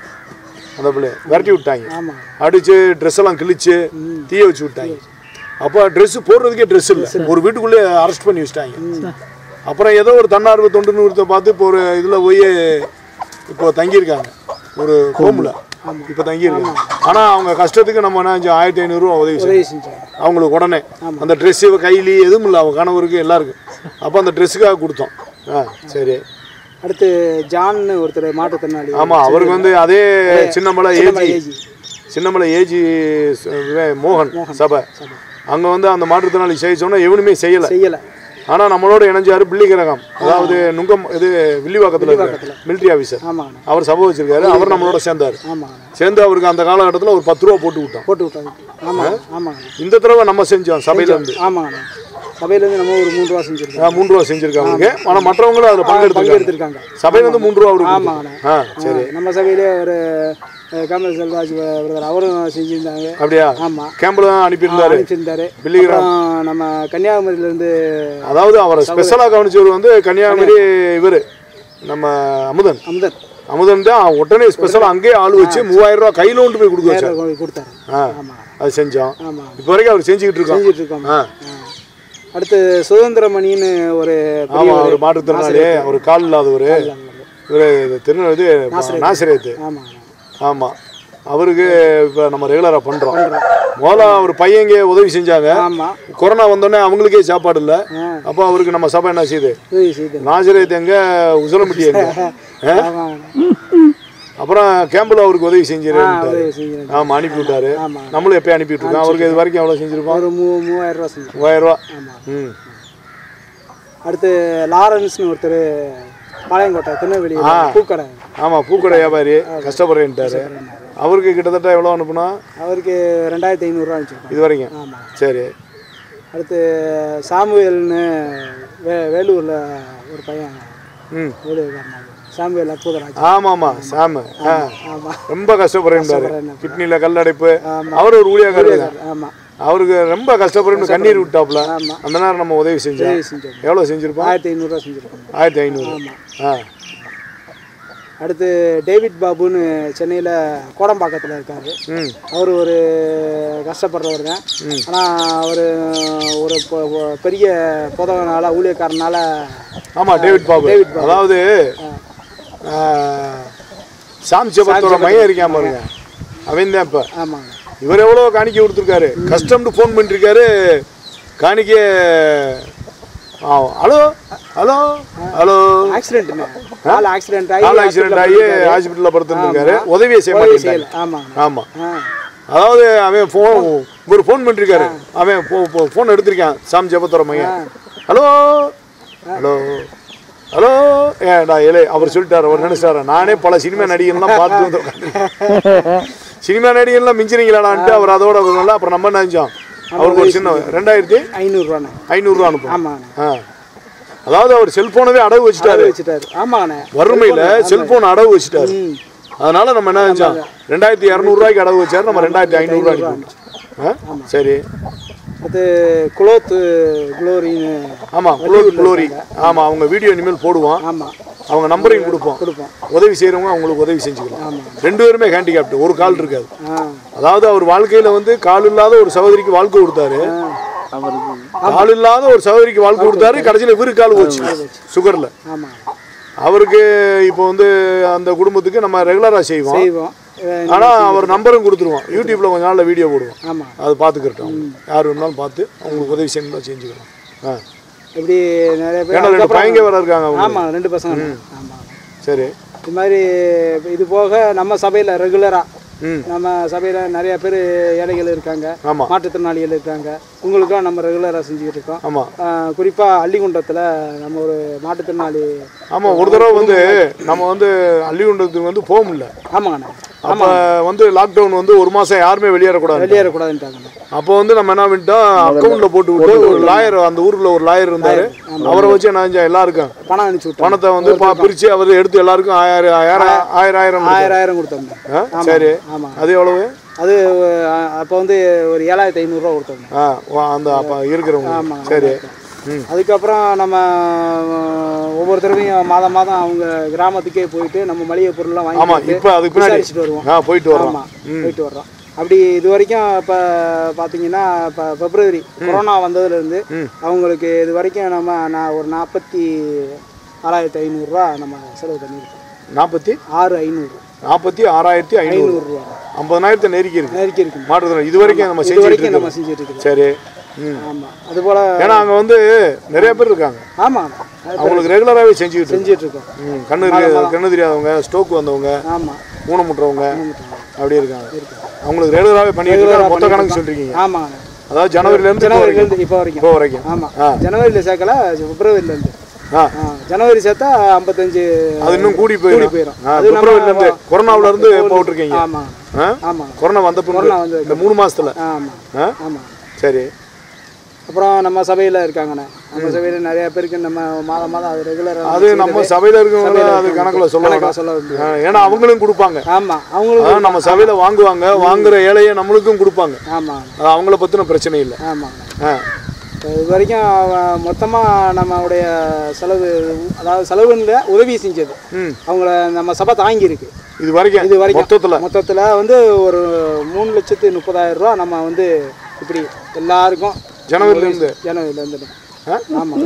அந்த பிள்ளைய விரட்டி விட்டாங்க ஆமாம் அடிச்சு ட்ரெஸ் எல்லாம் கிழிச்சு தீய வச்சு விட்டாங்க அப்போ ட்ரெஸ் போடுறதுக்கே ட்ரெஸ் இல்லை ஒரு வீட்டுக்குள்ளே அரெஸ்ட் பண்ணி வச்சிட்டாங்க அப்புறம் ஏதோ ஒரு தன்னார்வ தொண்டு நிறுவனத்தை பார்த்து இப்போ ஒரு இதில் போய் இப்போ தங்கியிருக்காங்க ஒரு ஹோமில் இப்போ தங்கியிருக்காங்க ஆனால் அவங்க கஷ்டத்துக்கு நம்ம என்ன செஞ்சோம் ஆயிரத்தி ஐநூறுரூவா உதவி செய்யணும் உதவி செஞ்சாங்க அவங்களுக்கு உடனே அந்த ட்ரெஸ்ஸு கைலி எதுவும் இல்லை அவங்க கணவருக்கு எல்லாருக்கும் அப்போ அந்த ட்ரெஸ்ஸுக்காக கொடுத்தோம் ஆ சரி அடுத்து ஜான்னு ஒருத்தர் மாற்றுத்திறனாளி ஆமாம் அவருக்கு வந்து அதே Chinnamalai AG AG Chinnamalai AG மோகன் சபை அங்கே வந்து அந்த மாற்றுத்திறனாளி செய்ய சொன்னால் எவனுமே செய்யலை செய்யலை ஆனால் நம்மளோட இணைஞ்சாரு பிள்ளிகிரகம் அதாவது நுங்கம் இது வில்லிவாக்கத்தில் இருக்காரு மிலிட்ரி ஆஃபீஸர் ஆமாங்கண்ணா அவர் சபை வச்சிருக்காரு அவர் நம்மளோட சேர்ந்தார் ஆமாங்கண்ணா சேர்ந்து அவருக்கு அந்த காலகட்டத்தில் ஒரு பத்து ரூபா போட்டு விட்டோம் போட்டு விட்டாங்க ஆமாம் ஆமாங்கண்ணா இந்த தடவை நம்ம செஞ்சோம் சபையிலேருந்து ஆமாங்கண்ணா சபையிலேருந்து நம்ம ஒரு மூணு ரூபா செஞ்சுருக்கோம் மூணு ரூபா செஞ்சிருக்காங்க ஆனால் மற்றவங்களும் அதில் பங்கெடுத்துருக்காங்க எடுத்திருக்காங்க சபையிலேருந்து மூணு ரூபா அவருக்கு ஆமாங்கண்ணா ஆ சரி நம்ம சபையிலே ஒரு அஹ், கமல் செல்வராஜ் பிரதர் அவரும் செஞ்சுருந்தாங்க அப்படியா ஆமாம் கேம்பில் தான் அனுப்பியிருந்தாரு அனுப்பிச்சிருந்தாரு பில்லிகிராம் அப்புறம் நம்ம கன்னியாகுமரியிலேருந்து அதாவது அவரை ஸ்பெஷலாக கவனிச்சவர் வந்து கன்னியாகுமரி இவர் நம்ம அமுதன் அமுதன் அமுதன் தான் உடனே ஸ்பெஷலாக அங்கேயே ஆள் வச்சு மூவாயிரம் ரூபா கையில் கொண்டு போய் கொடுக்க வச்சார் கொண்டு கொடுத்தாரு ஆ ஆமாம் அது செஞ்சோம் ஆமாம் இப்போ வரைக்கும் அவர் செஞ்சுக்கிட்டு இருக்கோம் செஞ்சுட்டு இருக்கோம் ஆ ஆ. அடுத்து சுதந்திரமணின்னு ஒரு ஆமாம் அவர் மாற்றுத்திறனாளி அவர் கால் இல்லாதவர் இவர் திருநெல் இது நாசிரியத்து ஆமாம் ஆமாம் அவருக்கு இப்போ நம்ம ரெகுலராக பண்ணுறோம் முதல்ல அவர் பையங்க உதவி செஞ்சாங்க ஆமாம் கொரோனா வந்தோடனே அவங்களுக்கே சாப்பாடு இல்லை ஆ அப்போ அவருக்கு நம்ம சபை என்ன செய்யுது உதவி செய்து நாசிரியத்து எங்க உசலம்பட்டி எங்க ஆ? ஆமாம் அப்புறம் கேம்பில் அவருக்கு உதவி செஞ்சிருக்காரு உதவி செஞ்சு ஆமாம் அனுப்பி விட்டாரு ஆமாம் நம்மளும் எப்பயும் அனுப்பிட்டு இருக்கோம் அவருக்கு இது வரைக்கும் எவ்வளோ செஞ்சிருக்கோம் ஒரு மூ மூவாயிரம் ரூபா செஞ்சு மூவாயிரம் ரூபா ஆமாம் ம் அடுத்து லாரன்ஸ்னு ஒருத்தர் பாளையங்கோட்டை திருநெல்வேலி பூக்கடை ஆமாம் பூக்கடை வியாபாரி கஷ்டப்படுறேன்ட்டாரு அவருக்கு கிட்டத்தட்ட எவ்வளோ அனுப்புனா அவருக்கு ரெண்டாயிரத்தி ஐநூறுரூவா அனுப்பிச்சிருக்கோம் இது வரைக்கும் ஆமாம் சரி அடுத்து சாமுவேல்னு வே வேலூரில் ஒரு பையன் ம் வேலூர்காரன் சாமுவேல் அற்புதராஜ் ஆமாம் ஆமாம் சாமு ஆ ஆமாம் ரொம்ப கஷ்டப்படுறேன்டாரு கிட்னியில் கல்லடைப்பு அவர் ஒரு ஊழியக்காரர் தான் ஆமாம் அவருக்கு ரொம்ப கஷ்டப்படுறேன்னு கண்ணீர் விட்டாப்புல ஆமாம். அந்த நேரம் நம்ம உதவி செஞ்சோம் உதவி செஞ்சோம் எவ்வளோ செஞ்சிருப்போம் ஆயிரத்தி ஐநூறுரூவா செஞ்சுருக்கோம் ஆயிரத்தி ஐநூறு ஆமாம் ஆ அடுத்து டேவிட் பாபுன்னு சென்னையில் கோடம்பாக்கத்தில் இருக்கார் ம் அவர் ஒரு கஷ்டப்படுறவர் தான் ஆனால் அவர் ஒரு பொ- பொ- பெரிய புதவனால ஊழியக்காரனால ஆமாம் டேவிட் பாபு அதாவது ஆ, சாம் செபத்தோட மையம் இருக்கான் பாருங்க அவன் தான் இப்போ ஆமாங்க இவர் எவ்வளோ காணிக்கை கொடுத்துருக்காரு கஸ்டம்னு ஃபோன் பண்ணிருக்காரு காணிக்கை ஆ ஹலோ ஹலோ ஹலோ ஆக்சிடென்ட்டுங்க கால் ஆக்சிடென்ட் ஆகி கால் ஆக்சிடென்ட் ஆகி ஹாஸ்பிட்டலில் படுத்துருக்காரு உதவியை செய்ய உதவி மாட்டேங்கிறாரு செய்யல ஆமாங்க ஆமாம் ஆ அதாவது அவன் ஃபோன் ஒரு ஃபோன் பண்ணிருக்காரு அவன் ஃபோன் எடுத்திருக்கான் சாம் ஜெபத்தோட மையன் ஹலோ ஹலோ ஹலோ ஏடா ஏலே அவர் சொல்லிட்டாரு அவர் நினைச்சாரு நானே பல சினிமா நடிகர்லாம் பார்த்து வந்து உட்கார்ந்திருக்கேன். சினிமா நடிகர்லாம் மிஞ்சினீங்களாடான்ட்டு அவர் அதோட வரல அப்புறம் நம்ம என்ன செஞ்சோம் அவருக்கு ஒரு சின்ன ரெண்டாயிரத்தி ஐநூறுரூவாண்ணே ஐநூறுரூவா அனுப்பும் ஆமாண்ணே ஆ அதாவது அவர் செல்போனவே அடகு வச்சுட்டாரு வச்சுட்டாரு ஆமாண்ணே வறுமையில செல்போன் அடகு வச்சுட்டாரு ம் அதனால நம்ம என்ன செஞ்சோம் ரெண்டாயிரத்தி இரநூறுவாய்க்கு அடகு வச்சாரு நம்ம ரெண்டாயிரத்தி ஐநூறுரூவா அனுப்பி ஆ சரி அடுத்து குளோத்து குளோரின்னு ஆமாம் குளோரி குளோரி ஆமாம் அவங்க வீடியோ இனிமேல் போடுவோம் ஆமாம் அவங்க நம்பரையும் கொடுப்போம் கொடுப்போம் உதவி செய்கிறவங்க அவங்களுக்கு உதவி செஞ்சுக்கலாம் ரெண்டு பேருமே ஹேண்டிகேப்டு ஒரு கால் இருக்காது ஆ அதாவது அவர் வாழ்க்கையில் வந்து கால் இல்லாத ஒரு சகோதரிக்கு வாழ்க்கை கொடுத்தாரு அவருக்கு கால் இல்லாத ஒரு சகோதரிக்கு வாழ்க்கை கொடுத்தாரு கடைசியில் இவருக்கு கால் போச்சு சுகரில் ஆமாம் அவருக்கு இப்போ வந்து அந்த குடும்பத்துக்கு நம்ம ரெகுலராக செய்வோம் செய்வோம் அஹ் ஆனால் அவர் நம்பரும் கொடுத்துருவோம் யூடியூப்பில் கொஞ்ச நாளில் வீடியோ போடுவோம் ஆமாம் அது பார்த்துக்கிட்டோம் அவங்க. யார் வேணாலும் பார்த்து அவங்களுக்கு உதவி செய்யணும் செஞ்சுக்கிறோம் ஆ இப்படி நிறைய பேர் ஏன்னா ரெண்டு பையங்க வேற இருக்காங்க அவங்க ஆமாம் ரெண்டு பசங்க ஆமாம் சரி இது மாதிரி இது போக நம்ம சபையில் ரெகுலராக ம் நம்ம சபையில் நிறைய பேர் ஏழைகள் இருக்காங்க ஆமாம் மாற்றுத்திறனாளிகள் இருக்காங்க உங்களுக்கும் நம்ம ரெகுலராக செஞ்சுக்கிட்டு இருக்கோம் ஆமாம் குறிப்பாக அள்ளிகுண்டத்தில் நம்ம ஒரு மாற்றுத்திறனாளி ஆமாம் ஒரு தடவை வந்து நம்ம வந்து அள்ளிகுண்டத்துக்கு வந்து போக முடியல ஆமாங்கண்ணா அப்போ வந்து லாக்டவுன் வந்து ஒரு மாதம் யாருமே வெளியேறக்கூடாது வெளியேறக்கூடாதுன்ட்டாங்கண்ணா அப்போ வந்து நம்ம என்ன பண்ணிட்டோம் அக்கௌண்ட்டில் போட்டு விட்டு ஒரு லாயர் அந்த ஊரில் ஒரு லாயர் இருந்தார் அவரை வச்சு என்ன செஞ்சோம் எல்லாருக்கும் பணம் அனுப்பிச்சி விட்டோம் பணத்தை வந்து பா பிரித்து அவர் எடுத்து எல்லாருக்கும் ஆயிரம் ஆயிரம் ஆயிரம் ஆயிரம் ஆயிரம் ஆயிரம் கொடுத்தோம்ண்ணா ஆ சரி ஆமாம் அது எவ்வளவு அது அப்போ வந்து ஒரு ஏழாயிரத்தி ஐநூறுரூவா கொடுத்தோம்ண்ணா ஆ வா- அந்த அப்போ இருக்கிறவங்க சரி ம் அதுக்கப்புறம் நம்ம அஹ், ஒவ்வொரு தடவையும் மாதம் மாதம் அவங்க கிராமத்துக்கே போயிட்டு நம்ம மளிகை பொருள்லாம் ஆமாம் வாங்கி இப்போ அதுக்கு பின்னாடி விசாரிச்சுட்டு வருவோம் ஆ போயிட்டு வரோம் ஆமாம் போயிட்டு வர்றோம் அப்படி இது வரைக்கும் இப்போ பார்த்தீங்கன்னா இப்போ பிப்ரவரி கொரோனா வந்ததுலேருந்து அவங்களுக்கு இது வரைக்கும் நம்ம நான் ஒரு நாற்பத்தி ஆறாயிரத்தி ஐநூறுரூவா நம்ம செலவு பண்ணியிருக்கோம் நாற்பத்தி ஆறு ஐநூறு நாற்பத்தி ஆறாயிரத்தி ஐநூறு ஐநூறுரூவா ஐம்பதனாயிரத்தை நெருக்கி இருக்கு நெருக்கி இருக்கு மாற்றுத்திறன் இது வரைக்கும் நம்ம இது செஞ்சுட்டு வரைக்கும் நம்ம இருக்கோம் செஞ்சுட்டு இருக்கோம் சரி ம் ஆமாம் அதுபோல் ஏன்னா அங்கே வந்து நிறைய பேர் இருக்காங்க ஆமாம் அவங்களுக்கு ரெகுலராகவே செஞ்சுக்கிட்டு இருக்கோம். செஞ்சுட்டு இருக்கோம் ம் கண்ணு தெரியாத கண்ணு தெரியாதவங்க ஸ்டோக் வந்தவங்க ஆமாம் ஊனமுட்டுறவங்க அப்படி இருக்காங்க அவங்களுக்கு ரெகுலராகவே பண்ணிட்டு இருக்காங்க மொத்த கணக்கு சொல்லிருக்கீங்க ஆமாங்கண்ணா அதாவது ஜனவரில இருந்து இப்போ வரைக்கும் ஜனவரிலேருந்து இப்போ வரைக்கும் இப்போ வரைக்கும் ஆமாம் ஆ. ஜனவரியில் சேர்க்கல பிப்ரவரியிலேருந்து ஆ ஆ ஜனவரி சேர்த்தா ஐம்பத்தஞ்சு அது இன்னும் கூடி கூடி போயிடும் போயிடும் ஆ, அது நம்ம பிப்ரவரில இருந்து கொரோனாவுல இருந்து போட்டிருக்கீங்க ஆமாம் ஆ? ஆமாம் கொரோனா வந்த பின்பு கொரோனா வந்து இந்த மூணு மாசத்துல ஆமாம் ஆ? ஆமாம் சரி அப்புறம் நம்ம சபையில் இருக்காங்கண்ணே நம்ம சபையில் நிறைய பேருக்கு நம்ம மாதம் மாதம் அது ரெகுலராக அது நம்ம சபையில இருக்கவங்க அது கணக்குல சொல்ல கணக்கில் சொல்ல முடியும் ஆ, ஏன்னா அவங்களும் கொடுப்பாங்க ஆமாம் அவங்களுக்கு அதான் நம்ம சபையில வாங்குவாங்க வாங்குற ஏழையை நம்மளுக்கும் கொடுப்பாங்க ஆமாம் அது அவங்கள பத்தின பிரச்சனை இல்லை ஆமாங்கண்ணே ஆ இது வரைக்கும் மொத்தமாக நம்மளுடைய செலவு அதாவது செலவுன்னு உதவி செஞ்சது ம் அவங்கள நம்ம சபை தாங்கியிருக்கு இது வரைக்கும் இது வரைக்கும் மொத்தத்துல மொத்தத்தில் வந்து ஒரு மூணு லட்சத்து முப்பதாயிரம் ரூபா நம்ம வந்து இப்படி எல்லாருக்கும் ஜனவரில இருந்து ஜனவரியில் இருந்து ஆ? ஆமாம்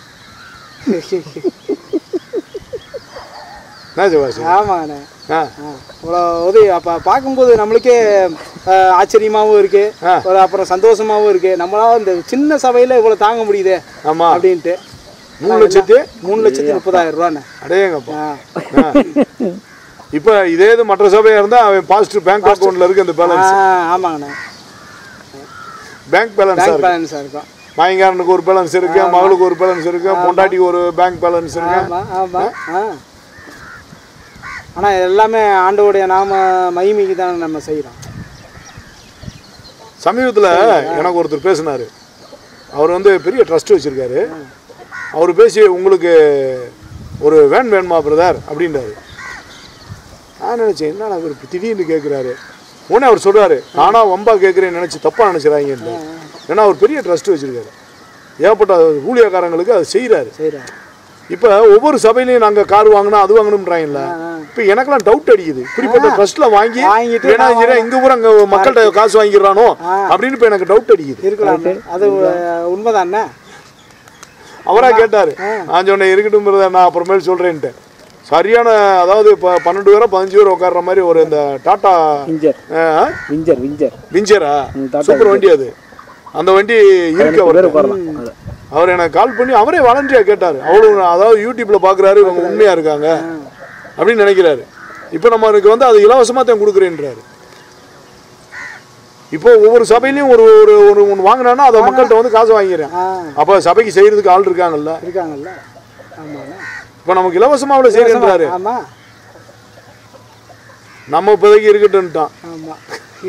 என்ன சிவாசி ஆமாங்கண்ணே ஆ ஆ இவ்வளோ உதவி அப்போ பார்க்கும்போது நம்மளுக்கே ஆஹ், ஆச்சரியமாவும் இருக்கு ஆ. ஒரு அப்புறம் சந்தோஷமாவும் இருக்கு நம்மளால இந்த சின்ன சபையில் இவ்வளோ தாங்க முடியுதே ஆமா அப்படின்ட்டு மூணு லட்சத்தி மூணு லட்சத்தி முப்பதாயிரம் ரூபாண்ணே அடேங்கப்பா ஆ ஆ. இப்ப இதே இது மற்ற சபையா இருந்தா அவன் பாசிட்டிவ் பேங்க் அக்கௌண்ட்ல இருக்கு அந்த ஆ, பேலன்ஸ் ஆமாங்கண்ணே பேங்க் பேலன்ஸா பேங்க் இருக்கு பேலன்ஸாக இருக்கும் மாயங்காரனுக்கு ஒரு பேலன்ஸ் இருக்கு மகளுக்கு ஒரு பேலன்ஸ் இருக்கு பொண்டாட்டிக்கு ஒரு பேங்க் பேலன்ஸ் இருக்கு ஆமாம் ஆமாம் ஆ ஆனால் எல்லாமே ஆண்டவுடைய நாம மகிமைக்கு தான் நம்ம செய்கிறோம் சமீபத்துல எனக்கு ஒருத்தர் பேசினாரு அவர் வந்து பெரிய ட்ரஸ்ட் வச்சிருக்காரு அவர் பேசி உங்களுக்கு ஒரு வேன் வேணுமா பிரதர் அப்படின்றாரு நான் நினைச்சேன் என்ன அவர் இப்படி திடீர்னு கேட்குறாரு உடனே அவர் சொல்றாரு நானா வம்பா கேட்குறேன்னு நினைச்சு தப்பா நினைச்சிடாங்கன்னு ஏன்னா அவர் பெரிய ட்ரஸ்ட் வச்சிருக்காரு ஏகப்பட்ட ஊழியக்காரங்களுக்கு அதை செய்கிறாரு செய்கிறோம் இப்போ ஒவ்வொரு சபையிலையும் நாங்கள் கார் வாங்கினா அது வாங்கணும்ன்றாங்கல்ல இப்போ எனக்கெல்லாம் டவுட் அடிக்குது இப்படிப்பட்ட ட்ரஸ்ட்ல வாங்கி வாங்கிட்டு வேணா சரி, இங்க பூரா அங்கே மக்கள்கிட்ட காசு வாங்கிடுறானோ ஆ. அப்படின்னு இப்போ எனக்கு டவுட் அடிக்குது இருக்கலாம் அது உண்மைதானே அவரா கேட்டாரு நான் சொன்னேன் இருக்கட்டும் brother, நான் அப்புறமேல் சொல்றேன்ட்டு சரியான அதாவது இப்போ பன்னெண்டு பேரோ பதினஞ்சு பேர் உட்கார்ற மாதிரி ஒரு இந்த டாட்டா விஞ்சர் ஆ, விஞ்சர் விஞ்சர் விஞ்சரா ம், டாடா சூப்பர் வண்டி அது அந்த வண்டி இருக்கு அவர் பேர் உட்காரலாம் அதுல. அவர் எனக்கு கால் பண்ணி அவரே வாலண்டியா கேட்டார் அவ்வளோ அதாவது யூடியூப்ல பார்க்குறாரு இவங்க உண்மையா இருக்காங்க அப்படின்னு நினைக்கிறாரு இப்போ நம்மளுக்கு வந்து அது இலவசமாக தான் கொடுக்குறேன்றாரு இப்போ ஒவ்வொரு சபையிலையும் ஒரு ஒரு ஒரு ஒன்று வாங்கினான்னா அதை மக்கள்கிட்ட வந்து காசு வாங்கிடுறேன் ஆ அப்போ சபைக்கு செய்யறதுக்கு ஆள் இருக்காங்கல்ல இருக்காங்கல்ல ஆமாண்ணே இப்போ நமக்கு இலவசமாக அவ்வளோ செய்யறாரு ஆமாம் நம்ம இப்போதைக்கு இருக்கட்டும்ட்டான் ஆமாம்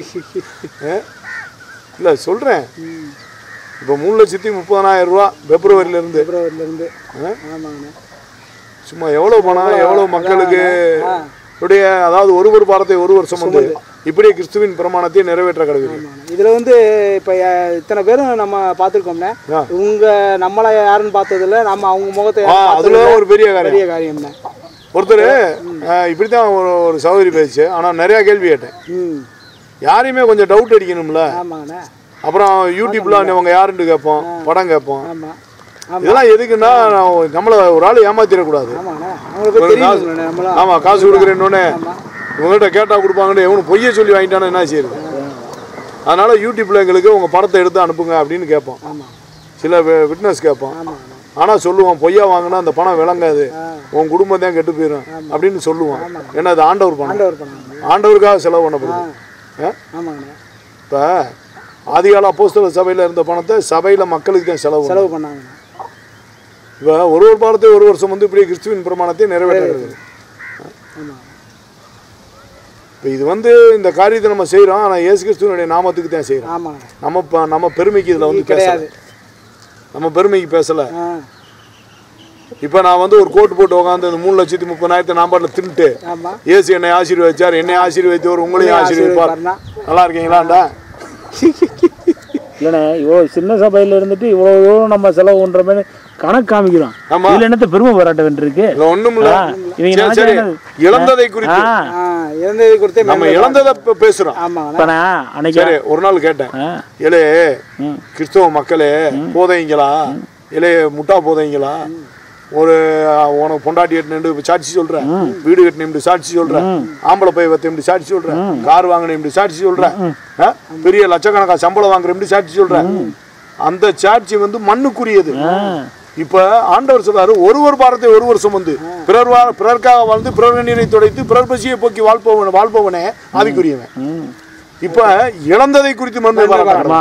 இல்லை சொல்கிறேன் இப்போ மூணு லட்சத்தி முப்பதனாயிரம் ரூபா பிப்ரவரியிலேருந்து பிப்ரவரியிலேருந்து ஆமாங்கண்ணே சும்மா எவ்வளோ பணம் எவ்வளோ மக்களுக்கு உடைய அதாவது ஒரு ஒரு பாரத்தை ஒரு வருஷம் வந்து இப்படியே கிறிஸ்துவின் பிரமாணத்தை நிறைவேற்ற கடவுள் ஆமாண்ணே இதில் வந்து இப்போ இத்தனை பேரும் நம்ம பார்த்துருக்கோம்ண்ணே ஆ. இவங்க நம்மளை யாருன்னு பார்த்ததில்ல நம்ம அவங்க முகத்தை ஆ யாரும் அதுல பார்த்ததில்ல. ஒரு பெரிய காரியம் பெரிய காரியம்ண்ணே ஒருத்தர் இப்படி தான் ஒரு ஒரு சகோதரி பேச்சு ஆனால் நிறையா கேள்வி கேட்டேன் ம் யாரையுமே கொஞ்சம் டவுட் அடிக்கணும்ல ஆமாங்கண்ணே அப்புறம் யூடியூப்ல அவங்க யாருன்னு கேட்போம் படம் கேட்போம் ஆமாம் ஆமாம் இதெல்லாம் எதுக்குன்னா நான் நம்மள ஒரு ஆள் ஏமாத்திடக்கூடாது ஆமாண்ணே அவங்களுக்கு ஒரு தெரியும் காசு- நம்மளா ஆமா காசு கொடுக்குறேன்னொன்னே இவங்ககிட்ட கேட்டா கொடுப்பாங்கன்னு எவனு பொய்யை சொல்லி வாங்கிட்டானா என்ன செய்யுது அதனால யூடியூப்ல எங்களுக்கு உங்க படத்தை எடுத்து அனுப்புங்க அப்படின்னு கேட்போம் ஆமாம் சில விட்னஸ் கேட்போம் ஆமாங்கண்ணே ஆனா சொல்லுவோம் பொய்யா வாங்கினா அந்த பணம் விளங்காது உன் குடும்பம் தான் கெட்டு போயிடும் அப்படின்னு சொல்லுவோம் ஏன்னா அது ஆண்டவர் பணம் ஆண்டவர் பண்ணாங்க ஆண்டவருக்காக செலவு பண்ணப்படுது ஆ? ஆமாங்கண்ணே இப்ப ஆதிகால அப்போஸ்தல சபையில இருந்த பணத்தை சபையில மக்களுக்கு தான் செலவு பண்ணணும். செலவு பண்ணாங்கண்ணே இப்ப ஒரு ஒரு பாடத்தை ஒரு வருஷம் வந்து இப்படி கிறிஸ்துவின் பிரமாணத்தை நிறைவேற்றுறது ஆமாம் இப்போ இது வந்து இந்த காரியத்தை நம்ம செய்றோம் ஆனா இயேசு கிறிஸ்துவனுடைய நாமத்துக்கு தான் செய்றோம் ஆமாங்கண்ணே நம்ம ப- நம்ம பெருமைக்கு இதுல வந்து பேசல கிடையாது நம்ம பெருமைக்கு பேசல ஆ இப்போ நான் வந்து ஒரு கோட் போட்டு உட்காந்து அந்த மூணு லட்சத்தி முப்பதாயிரத்தை நான் பாட்டில் தின்ட்டு ஆமாம் இயேசு என்னை ஆசீர்வதிச்சார் என்னை ஆசீர்வதித்தவர் உங்களையும் ஆசீர்வதிப்பார் ஆசீர்வதிப்பார்னா. நல்லா இருக்கீங்களாண்டா இல்லைண்ணே இவ்வளோ சின்ன சபையில இருந்துட்டு இவ்வளோ தூரம் நம்ம செலவு பண்ற மாதிரி கணக்கு காமிக்கிறோம் ஆமா. இதுல என்னத்த பெருமை பாராட்ட வேண்டியிருக்கு இதுல ஒண்ணும் இல்ல ஆ, இவங்க சரி, சரி நினைச்சா இழந்ததை குறித்து ஆ ஆ இறந்ததை கொடுத்தே நம்ம இழந்ததை இப்ப பேசுறோம் ஆமாங்கண்ணே இப்ப நான் அன்னைக்கு சரி ஒரு நாள் கேட்டேன் ஆ, ஏலே ம், கிறிஸ்தவ மக்களே போதைங்களா ஏலே முட்டா போதைங்களா ஒரு அஹ், உனக்கு பொண்டாட்டி கட்டினு சாட்சி சொல்றேன் வீடு கட்டின சாட்சி சொல்றேன் ஆம்பளை பை வத்த இப்படி சாட்சி சொல்றேன் கார் வாங்கின இப்படி சாட்சி சொல்றேன் ஆ? பெரிய லட்சக்கணக்கா சம்பளம் வாங்குற இப்படி சாட்சி சொல்றேன் அந்த சாட்சி வந்து மண்ணுக்குரியது ஆ, இப்ப ஆண்டவர் சொல்றாரு ஒரு ஒரு பாரத்தை ஒரு வருஷம் வந்து பிறர் வா- பிறர்க்காக வாழ்ந்து பிறர் நீரை துடைத்து பிறர் பசியை போக்கி வாழ்பவன் வாழ்பவனே ஆவிக்குரியவன் ம். இப்ப இழந்ததை குறித்து மருந்து ஆமா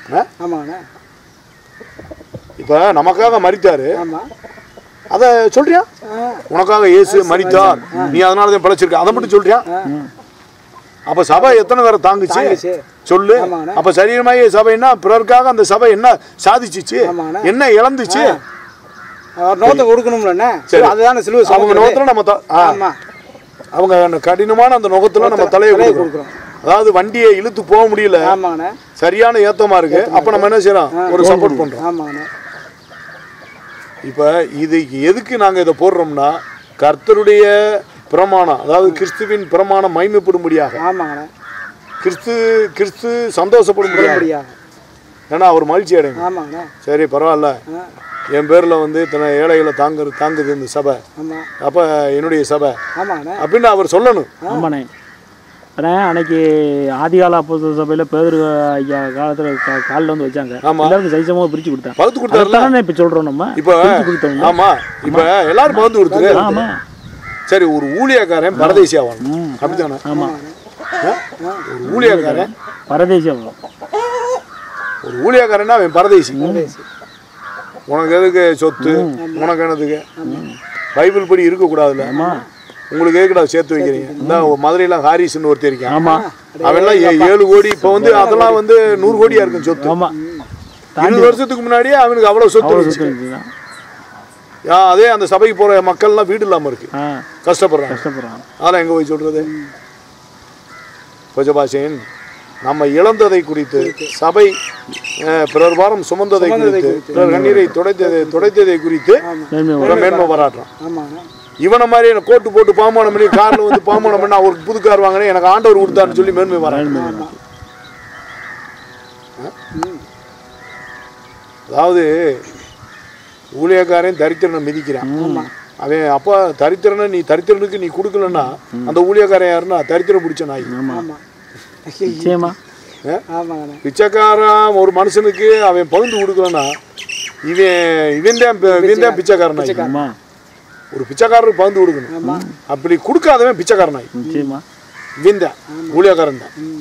ஆ? ஆமாங்கண்ணே இப்ப நமக்காக மறித்தாரு ஆமாம் அத சொல்றியா ஆ உனக்காக இயேசு மறித்தார் நீ அதனால தான் பிழைச்சிருக்க அதை மட்டும் சொல்றியா அப்ப சபை எத்தனை பேரை தாங்குச்சு தாங்குச்சு. சொல்லு ஆமாண்ணே. அப்ப சரீரமாகிய சபைன்னா பிறருக்காக அந்த சபை என்ன சாதிச்சுச்சு ஆமாண்ணே. என்ன இழந்துச்சு அவர் நோத்தை கொடுக்கணும்லண்ணே சரி அதுதானே சிலுவை அவங்க சுமக்கிறது. நோகத்துல நம்ம த- ஆ, ஆமா அவங்க அந்த கடினமான அந்த நோகத்துல நம்ம தலையை தலையை கொடுக்குறோம் அதாவது வண்டியை இழுத்து போக முடியல ஆமாங்கண்ணே சரியான ஏத்தமா இருக்கு அப்ப நம்ம என்ன செய்யறோம் ஒரு சப்போர்ட் பண்றோம் ஆமாங்கண்ணே இப்ப இது எதுக்கு நாங்க இதை போடுறோம்னா கர்த்தருடைய பிரமாணம் அதாவது கிறிஸ்துவின் பிரமாணம் மைமைப்படும்படியாக ஆமாங்கண்ணே கிறிஸ்து கிறிஸ்து சந்தோஷப்படும்படியாக முடியாது ஏன்னா அவர் மகிழ்ச்சி அடையணும் ஆமாங்கண்ணே சரி பரவாயில்ல ஆ என் பேர்ல வந்து இத்தனை ஏழைகளை தாங்கு தாங்குது இந்த சபை ஆமாம் அப்ப என்னுடைய சபை ஆமாங்கண்ணே அப்படின்னு அவர் சொல்லணும் ஆமாண்ணே அண்ணே அன்னைக்கு ஆதிகால அப்போ சபையில் பேதர் ஐயா காலத்தில் காலில் வந்து வச்சாங்க ஆமா. எல்லாருக்கும் சரிசமமாக பிரித்து கொடுத்தாங்க பகுத்து கொடுத்தாருல அதைத்தானே இப்போ சொல்கிறோம் நம்ம இப்ப பிரித்து கொடுத்தோம் ஆமா இப்ப எல்லாரும் பகிர்ந்து கொடுத்துரு ஆமாம் சரி ஒரு ஊழியக்காரன் பரதேசி ஆவான் ம் அப்படித்தானே ஆமாம் ஆ? ஒரு ஊழியக்காரன் பரதேசி அவ்வளோ ஒரு ஊழியக்காரன்னா அவன் பரதேசி உனக்கு எதுக்கு சொத்து உனக்கு என்னதுக்கு பைபிள் படி இருக்கக்கூடாதுல்ல ஆமாம் உங்களுக்கு எதுக்குடா சேர்த்து வைக்கிறீங்க இந்த மதுரையில ஹாரிஸ்னு ஒருத்தர் இருக்கான் ஆமாம் அவன்லாம் ஏ- ஏழு கோடி இப்போ வந்து அதெல்லாம் வந்து நூறு கோடியா இருக்கும் சொத்து ஆமாம் இருபது வருஷத்துக்கு முன்னாடியே அவனுக்கு அவ்வளவு சொத்து அவ்வளோ இருந்துச்சு. சுத்தம் இருந்துச்சுதான். ஆ, அதே அந்த சபைக்கு போற மக்கள்லாம் வீடு இல்லாம இருக்கு ஆ கஷ்டப்படுறாங்க கஷ்டப்படுறாங்க அதெல்லாம் எங்க போய் சொல்றது கொஞ்சபாஷன் நம்ம இழந்ததை குறித்து சபை அஹ், பிறர் வாரம் சுமந்ததை குறித்து பிறர் கண்ணீரை துடைத்ததை துடைத்ததை குறித்து மேன்மை ஒரு மேன்மை பாராட்டுறோம் ஆமாங்கண்ணே இவனை மாதிரி எனக்கு கோட்டு போட்டு பாமானம் பண்ணி கார்ல வந்து பாமானம் பண்ணி அவருக்கு புது கார் வாங்கினேன் எனக்கு ஆண்டவர் கொடுத்தாருன்னு சொல்லி மேன்மை பாராட்டுறோம் அதாவது ஊழியக்காரன் தரித்திரனை மிதிக்கிறான் அவன் அப்பா தரித்திரனை நீ தரித்திரனுக்கு நீ கொடுக்கலன்னா அந்த ஊழியக்காரன் யாருன்னா தரித்திரம் பிடிச்ச நாய் ஆமாம் நிச்சயமா ஆ? ஆமாங்கண்ணே பிச்சைக்காரன் ஒரு மனுஷனுக்கு அவன் பகிர்ந்து கொடுக்கலன்னா இவன் இவன் தான் பி- இவன் தான் பிச்சைக்காரன் நாய் ஆமாம் ஒரு பிச்சைக்காரருக்கு பகிர்ந்து கொடுக்கணும் அப்படி கொடுக்காதவன் பிச்சைக்காரன் நாய் நிச்சயமா இவன் தான் ஊழியக்காரன் தான் ம்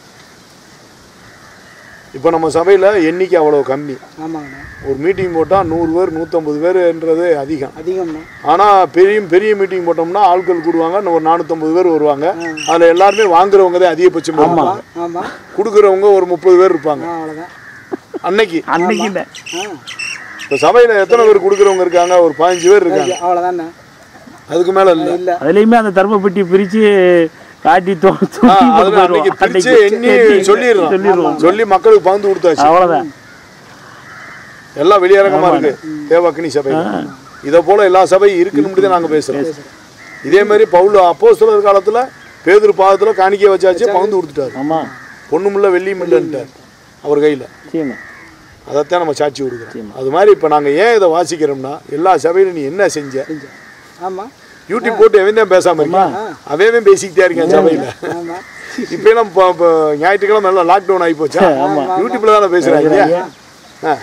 இப்போ நம்ம சபையில் எண்ணிக்கை அவ்வளோ கம்மி ஆமாங்கண்ணே ஒரு மீட்டிங் போட்டால் நூறு பேர் நூற்றம்பது பேர்ன்றது அதிகம் அதிகம்ண்ணே ஆனால் பெரிய பெரிய மீட்டிங் போட்டோம்னா ஆட்கள் கூடுவாங்க இன்னும் ஒரு நானூற்றம்பது பேர் வருவாங்க அதில் எல்லாருமே வாங்குறவங்க தான் அதிகபட்சம் இருப்பாங்க ஆமாம் கொடுக்குறவங்க ஒரு முப்பது பேர் இருப்பாங்க ஆ அவ்வளோதான் அன்னைக்கு அன்னைக்கு இல்லை ஆ இப்போ சபையில் எத்தனை பேர் கொடுக்குறவங்க இருக்காங்க ஒரு பதினஞ்சு பேர் இருக்காங்க அவ்வளோதாண்ணே அதுக்கு மேலே இல்லை இல்லை அதுலேயுமே அந்த தர்ம பெட்டி பிரித்து காட்டி தோ ஆ, தூக்கி அதுல போட்டு அன்னைக்கு போயிடுவோம். பிரிச்சு அன்னைக்கு எண்ணி சொல்லிடுறோம் சொல்லிடுவோம். சொல்லி மக்களுக்கு பகிர்ந்து கொடுத்தாச்சு அவ்வளோதான் எல்லாம் வெளியரங்கமா இருக்கு தேவாக்கினி சபை இதை போல எல்லா சபையும் இருக்குன்னு தான் நாங்க பேசுறோம் இதே மாதிரி பவுல் அப்போஸ்தலர் காலத்துல பேதுரு பாதத்துல காணிக்கை வச்சாச்சு பகிர்ந்து கொடுத்துட்டாரு ஆமாம் பொண்ணுமில்ல வெள்ளியும் இல்லைன்ட்டார் அவர் கையில நிச்சயமா அதைத்தான் நம்ம சாட்சி கொடுக்குறோம் அது மாதிரி இப்போ நாங்கள் ஏன் இதை வாசிக்கிறோம்னா எல்லா சபையிலும் நீ என்ன செஞ்ச ஆமாம் யூடியூப் போட்டு எவன் தான் பேசாம இருக்கான் அவன் பேசிக்கிட்டே இருக்கேன் சபையில் ஆமாம் இப்போ எல்லாம் இப்போ இப்போ ஞாயிற்றுக்கிழமை எல்லாம் லாக்டவுன் ஆகி போச்சா யூடியூப்ல தானே பேசுறாங்க ஆ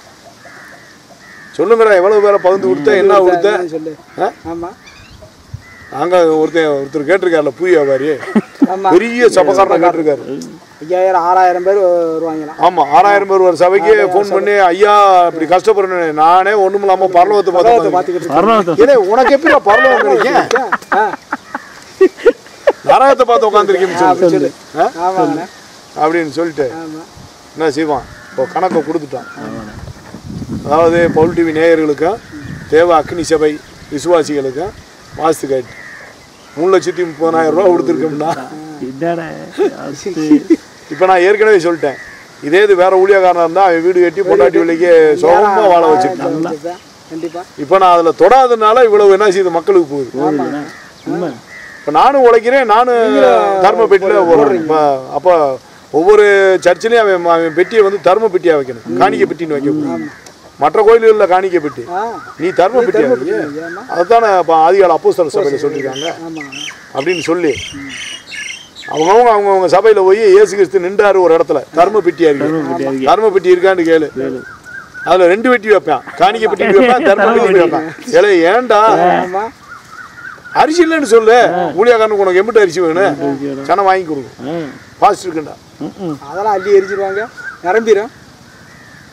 சொல்லுங்கடா எவ்வளவு பேரை பகிர்ந்து கொடுத்த என்ன கொடுத்த சொல்லு ஆ? ஆமாம் அங்க ஒருத்தன் ஒருத்தர் கேட்டிருக்காருல பூ வியாபாரி ஆமாம் பெரிய சபக்காரனை கேட்டிருக்காரு ஐயாயிரம் ஆறாயிரம் பேர் வருவாங்களாம் ஆமா ஆறாயிரம் பேர் ஒரு சபைக்கு ஃபோன் பண்ணி ஐயா இப்படி கஷ்டப்படுறேன் நானே ஒண்ணும் இல்லாம பரலோகத்தை பார்த்து பார்த்துக்கிட்டு வரணும் ஏலே உனக்கு எப்படி பரலோகம் கிடைக்கும் ஆ நரகத்தை பார்த்து உட்காந்துருக்கேன்னு சொல்லு சொல்லு ஆ? ஆமாங்கண்ணே அப்படின்னு சொல்லிட்டு ஆமாம் என்ன செய்வான் இப்போ கணக்கை கொடுத்துட்டான் அதாவது பவுல் டிவி நேயர்களுக்கும் தேவ அக்னி சபை விசுவாசிகளுக்கும் வாஸ்து காட்டு மூணு லட்சத்தி முப்பதாயிரம் ரூபா கொடுத்துருக்கோம்னா என்னடா அது இப்போ நான் ஏற்கனவே சொல்லிட்டேன் இதே இது வேற ஊழியக்காரனா இருந்தால் அவன் வீடு கட்டி பொண்டாட்டி விலைக்கு சுகமாக வாழ வச்சுருக்கான் கண்டிப்பாக இப்போ நான் அதில் தொடாதனால இவ்வளவு என்ன செய்யுது மக்களுக்கு போகுது உண்மை இப்போ நானும் உழைக்கிறேன் நானும் தர்ம பெட்டியில் போடுறேன் இப்போ அப்போ ஒவ்வொரு சர்ச்சிலையும் அவன் அவன் பெட்டியை வந்து தர்ம பெட்டியாக வைக்கணும் காணிக்கை பெட்டின்னு வைக்கக்கூடாது மற்ற கோயில்களில் காணிக்கை பெட்டி ஆ நீ தர்ம பெட்டியா வைக்க ஏமா அதுதானே இப்போ ஆதிகால அப்போஸ்தல சபையில் சொல்லியிருக்காங்க ஆமாம் அப்படின்னு சொல்லி அவங்கவுங்க அவங்கவுங்க சபையில் போய் இயேசு கிறிஸ்து நின்றாரு ஒரு இடத்துல தர்ம பெட்டியா இருக்கு தர்ம பெட்டி இருக்கான்னு கேளு அதுல ரெண்டு பெட்டி வைப்பேன் காணிக்கை பெட்டி வைப்பேன் தர்ம பெட்டி வைப்பேன் ஏலே ஏன்டா ஆமாம் அரிசி இல்லைன்னு சொல்லு ஊழியாக்காரனுக்கு உனக்கு எம்பிட்டு அரிசி வேணும் சனம் வாங்கி கொடுக்கும் ஆ பாஸ்ட் இருக்குண்டா ம் ம் அதெல்லாம் அள்ளி எரிச்சிருவாங்க நிரம்பிடும்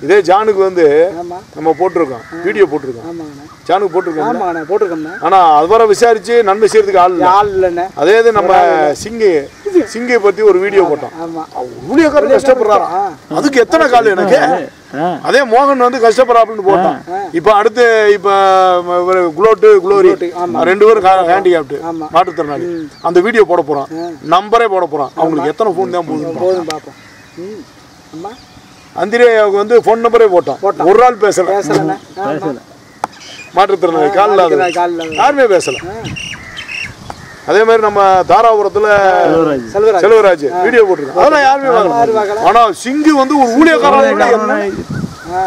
இதே ஜானுக்கு வந்து ஆமாம் நம்ம போட்டிருக்கோம் வீடியோ போட்டிருக்கோம் ஆமாங்கண்ணே ஜானுக்கு போட்டிருக்கோம் ஆமாங்கண்ணே போட்டிருக்கோம்ண்ணே ஆனா அது வர விசாரிச்சு நன்மை செய்யறதுக்கு ஆள் இல்லை ஆள் இல்லைண்ணே அதே இது நம்ம சிங்கு சிங்கை பத்தி ஒரு வீடியோ போட்டோம் ஆமாம் ஊழியக்காரர் கஷ்டப்படுறாரா ஆ அதுக்கு எத்தனை கால் எனக்கு ஆ அதே மோகன் வந்து கஷ்டப்படுறாப்புன்னு போட்டான் இப்போ அடுத்து இப்போ குளோட்டு குளோரி ரெண்டு பேரும் ஹேண்டிகேப்டு ஆமா. மாற்றுத்திறனாளி அந்த வீடியோ போட போறான் நம்பரே போட போறான் அவங்களுக்கு எத்தனை ஃபோன் தான் போகுது போதும் பார்ப்போம் ம் அம்மா அந்திரேயாவுக்கு வந்து ஃபோன் நம்பரே போட்டான் ஒரு ஆள் பேசல பேசலண்ணே பேசல மாற்றுத்திறனாளி கால் இல்லாத காலில் யாருமே பேசல அதே மாதிரி நம்ம தாராபுரத்துல செல்வராஜ் செல்வராஜ் செல்வராஜ் வீடியோ போட்டிருக்கோம் அதெல்லாம் யாருமே யாரும் பார்க்கல பார்க்கல. ஆனா சிங்கு வந்து ஒரு ஊழியக்காரன் என்ன ஆ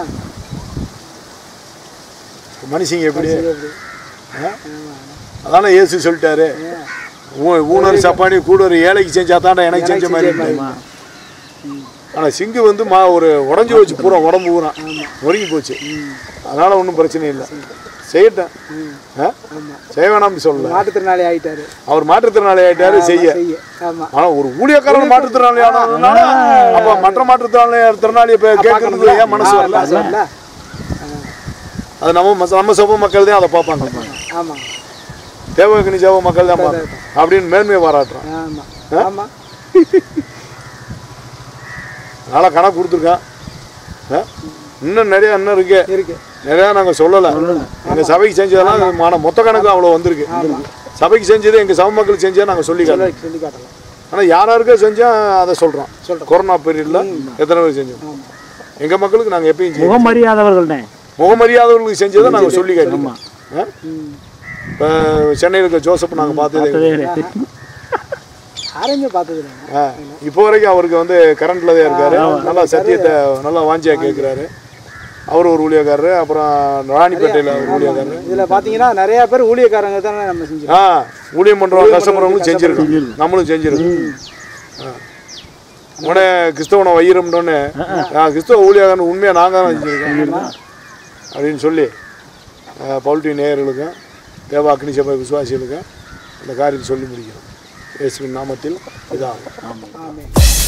மனுஷங்க எப்படி சரி எப்படி அதானே இயேசு சொல்லிட்டாரு ஊ- ஊனர் சப்பானி கூட ஒரு ஏழைக்கு செஞ்சா தாண்டா எனக்கு செஞ்ச மாதிரி ஆமா ஆனா சிங்கு வந்து மா ஒரு உடஞ்சி வச்சு பூரா உடம்பு பூரா நொறுங்கி போச்சு அதனால ஒன்றும் பிரச்சனை இல்லை செய்யட்டேன் ஆ? செய்ய வேணாம்னு சொல்லல மாற்றுத்திறனாளி ஆயிட்டாரு அவர் மாற்றுத்திறனாளி ஆயிட்டாரு செய்ய செய்ய ஆமா ஆனா ஒரு ஊழியக்காரன் மாற்றுத்திறனாளி ஆனதுனால அப்ப மற்ற மாற்றுத்திறனாளி திறனாளியை போய் கேட்கறதுக்கு ஏன் மனசு வரல வரல அது நம்ம மச- நம்ம சபை மக்கள் தான் அதை பார்ப்பாங்க ஆமா தேவகனி சபை மக்கள் தான் பார்ப்பாங்க அப்படின்னு மேன்மையை பாராட்டுறோம் ஆமா ஆமா அதனால கணக்கு கொடுத்துருக்கேன் ஆ? இன்னும் நிறைய இன்னும் இருக்கு இருக்கு நிறையா நாங்கள் சொல்லலை எங்கள் சபைக்கு செஞ்சதெல்லாம் மான மொத்த கணக்கு அவ்வளோ வந்திருக்கு சபைக்கு செஞ்சது எங்கள் சபை மக்கள் செஞ்சதை நாங்கள் சொல்லி காட்டோம் சொல்லி காட்டலாம் ஆனால் யார் யாருக்கோ செஞ்சோம் அதை சொல்கிறோம் கொரோனா பீரியடில் எத்தனை பேர் செஞ்சோம் எங்கள் மக்களுக்கு நாங்கள் எப்பயும் செய்வோம் முகமறியாதவர்கள்னே முகமரியாதவர்களுக்கு செஞ்சதை நாங்கள் சொல்லி காட்டோம் ம் இப்போ சென்னையில் இருக்க ஜோசப் நாங்கள் பார்த்ததே அதே கிடையாது. யாரையுமே பார்த்தது இல்லைங்க ஆ, இப்போ வரைக்கும் அவருக்கு வந்து கரண்ட்ல தான் இருக்காரு நல்லா சத்தியத்தை நல்லா வாஞ்சியா கேட்குறாரு அவர் ஒரு ஊழியக்காரரு அப்புறம் ராணிப்பேட்டையில் ஒரு ஊழியக்காரரு இதுல பாத்தீங்கன்னா நிறைய பேர் ஊழியக்காரங்க தானே நம்ம செஞ்சோம் ஆ ஊழியம் பண்றவங்க கஷ்டப்படுறவங்களும் செஞ்சிருக்கோம் நம்மளும் செஞ்சிருக்கோம் ஆ. உடனே கிறிஸ்தவனை வையிறோம்னு கிறிஸ்தவ ஊழியக்காரன் உண்மையாக நாங்கள் தான் செஞ்சிருக்கோம் அப்படின்னு சொல்லி பவுல்டி நேயர்களுக்கும் தேவ அக்னி சபை விசுவாசிகளுக்கும் அந்த காரியத்தை சொல்லி முடிக்கிறோம் இயேசுவின் நாமத்தில் இதாகும் ஆமென்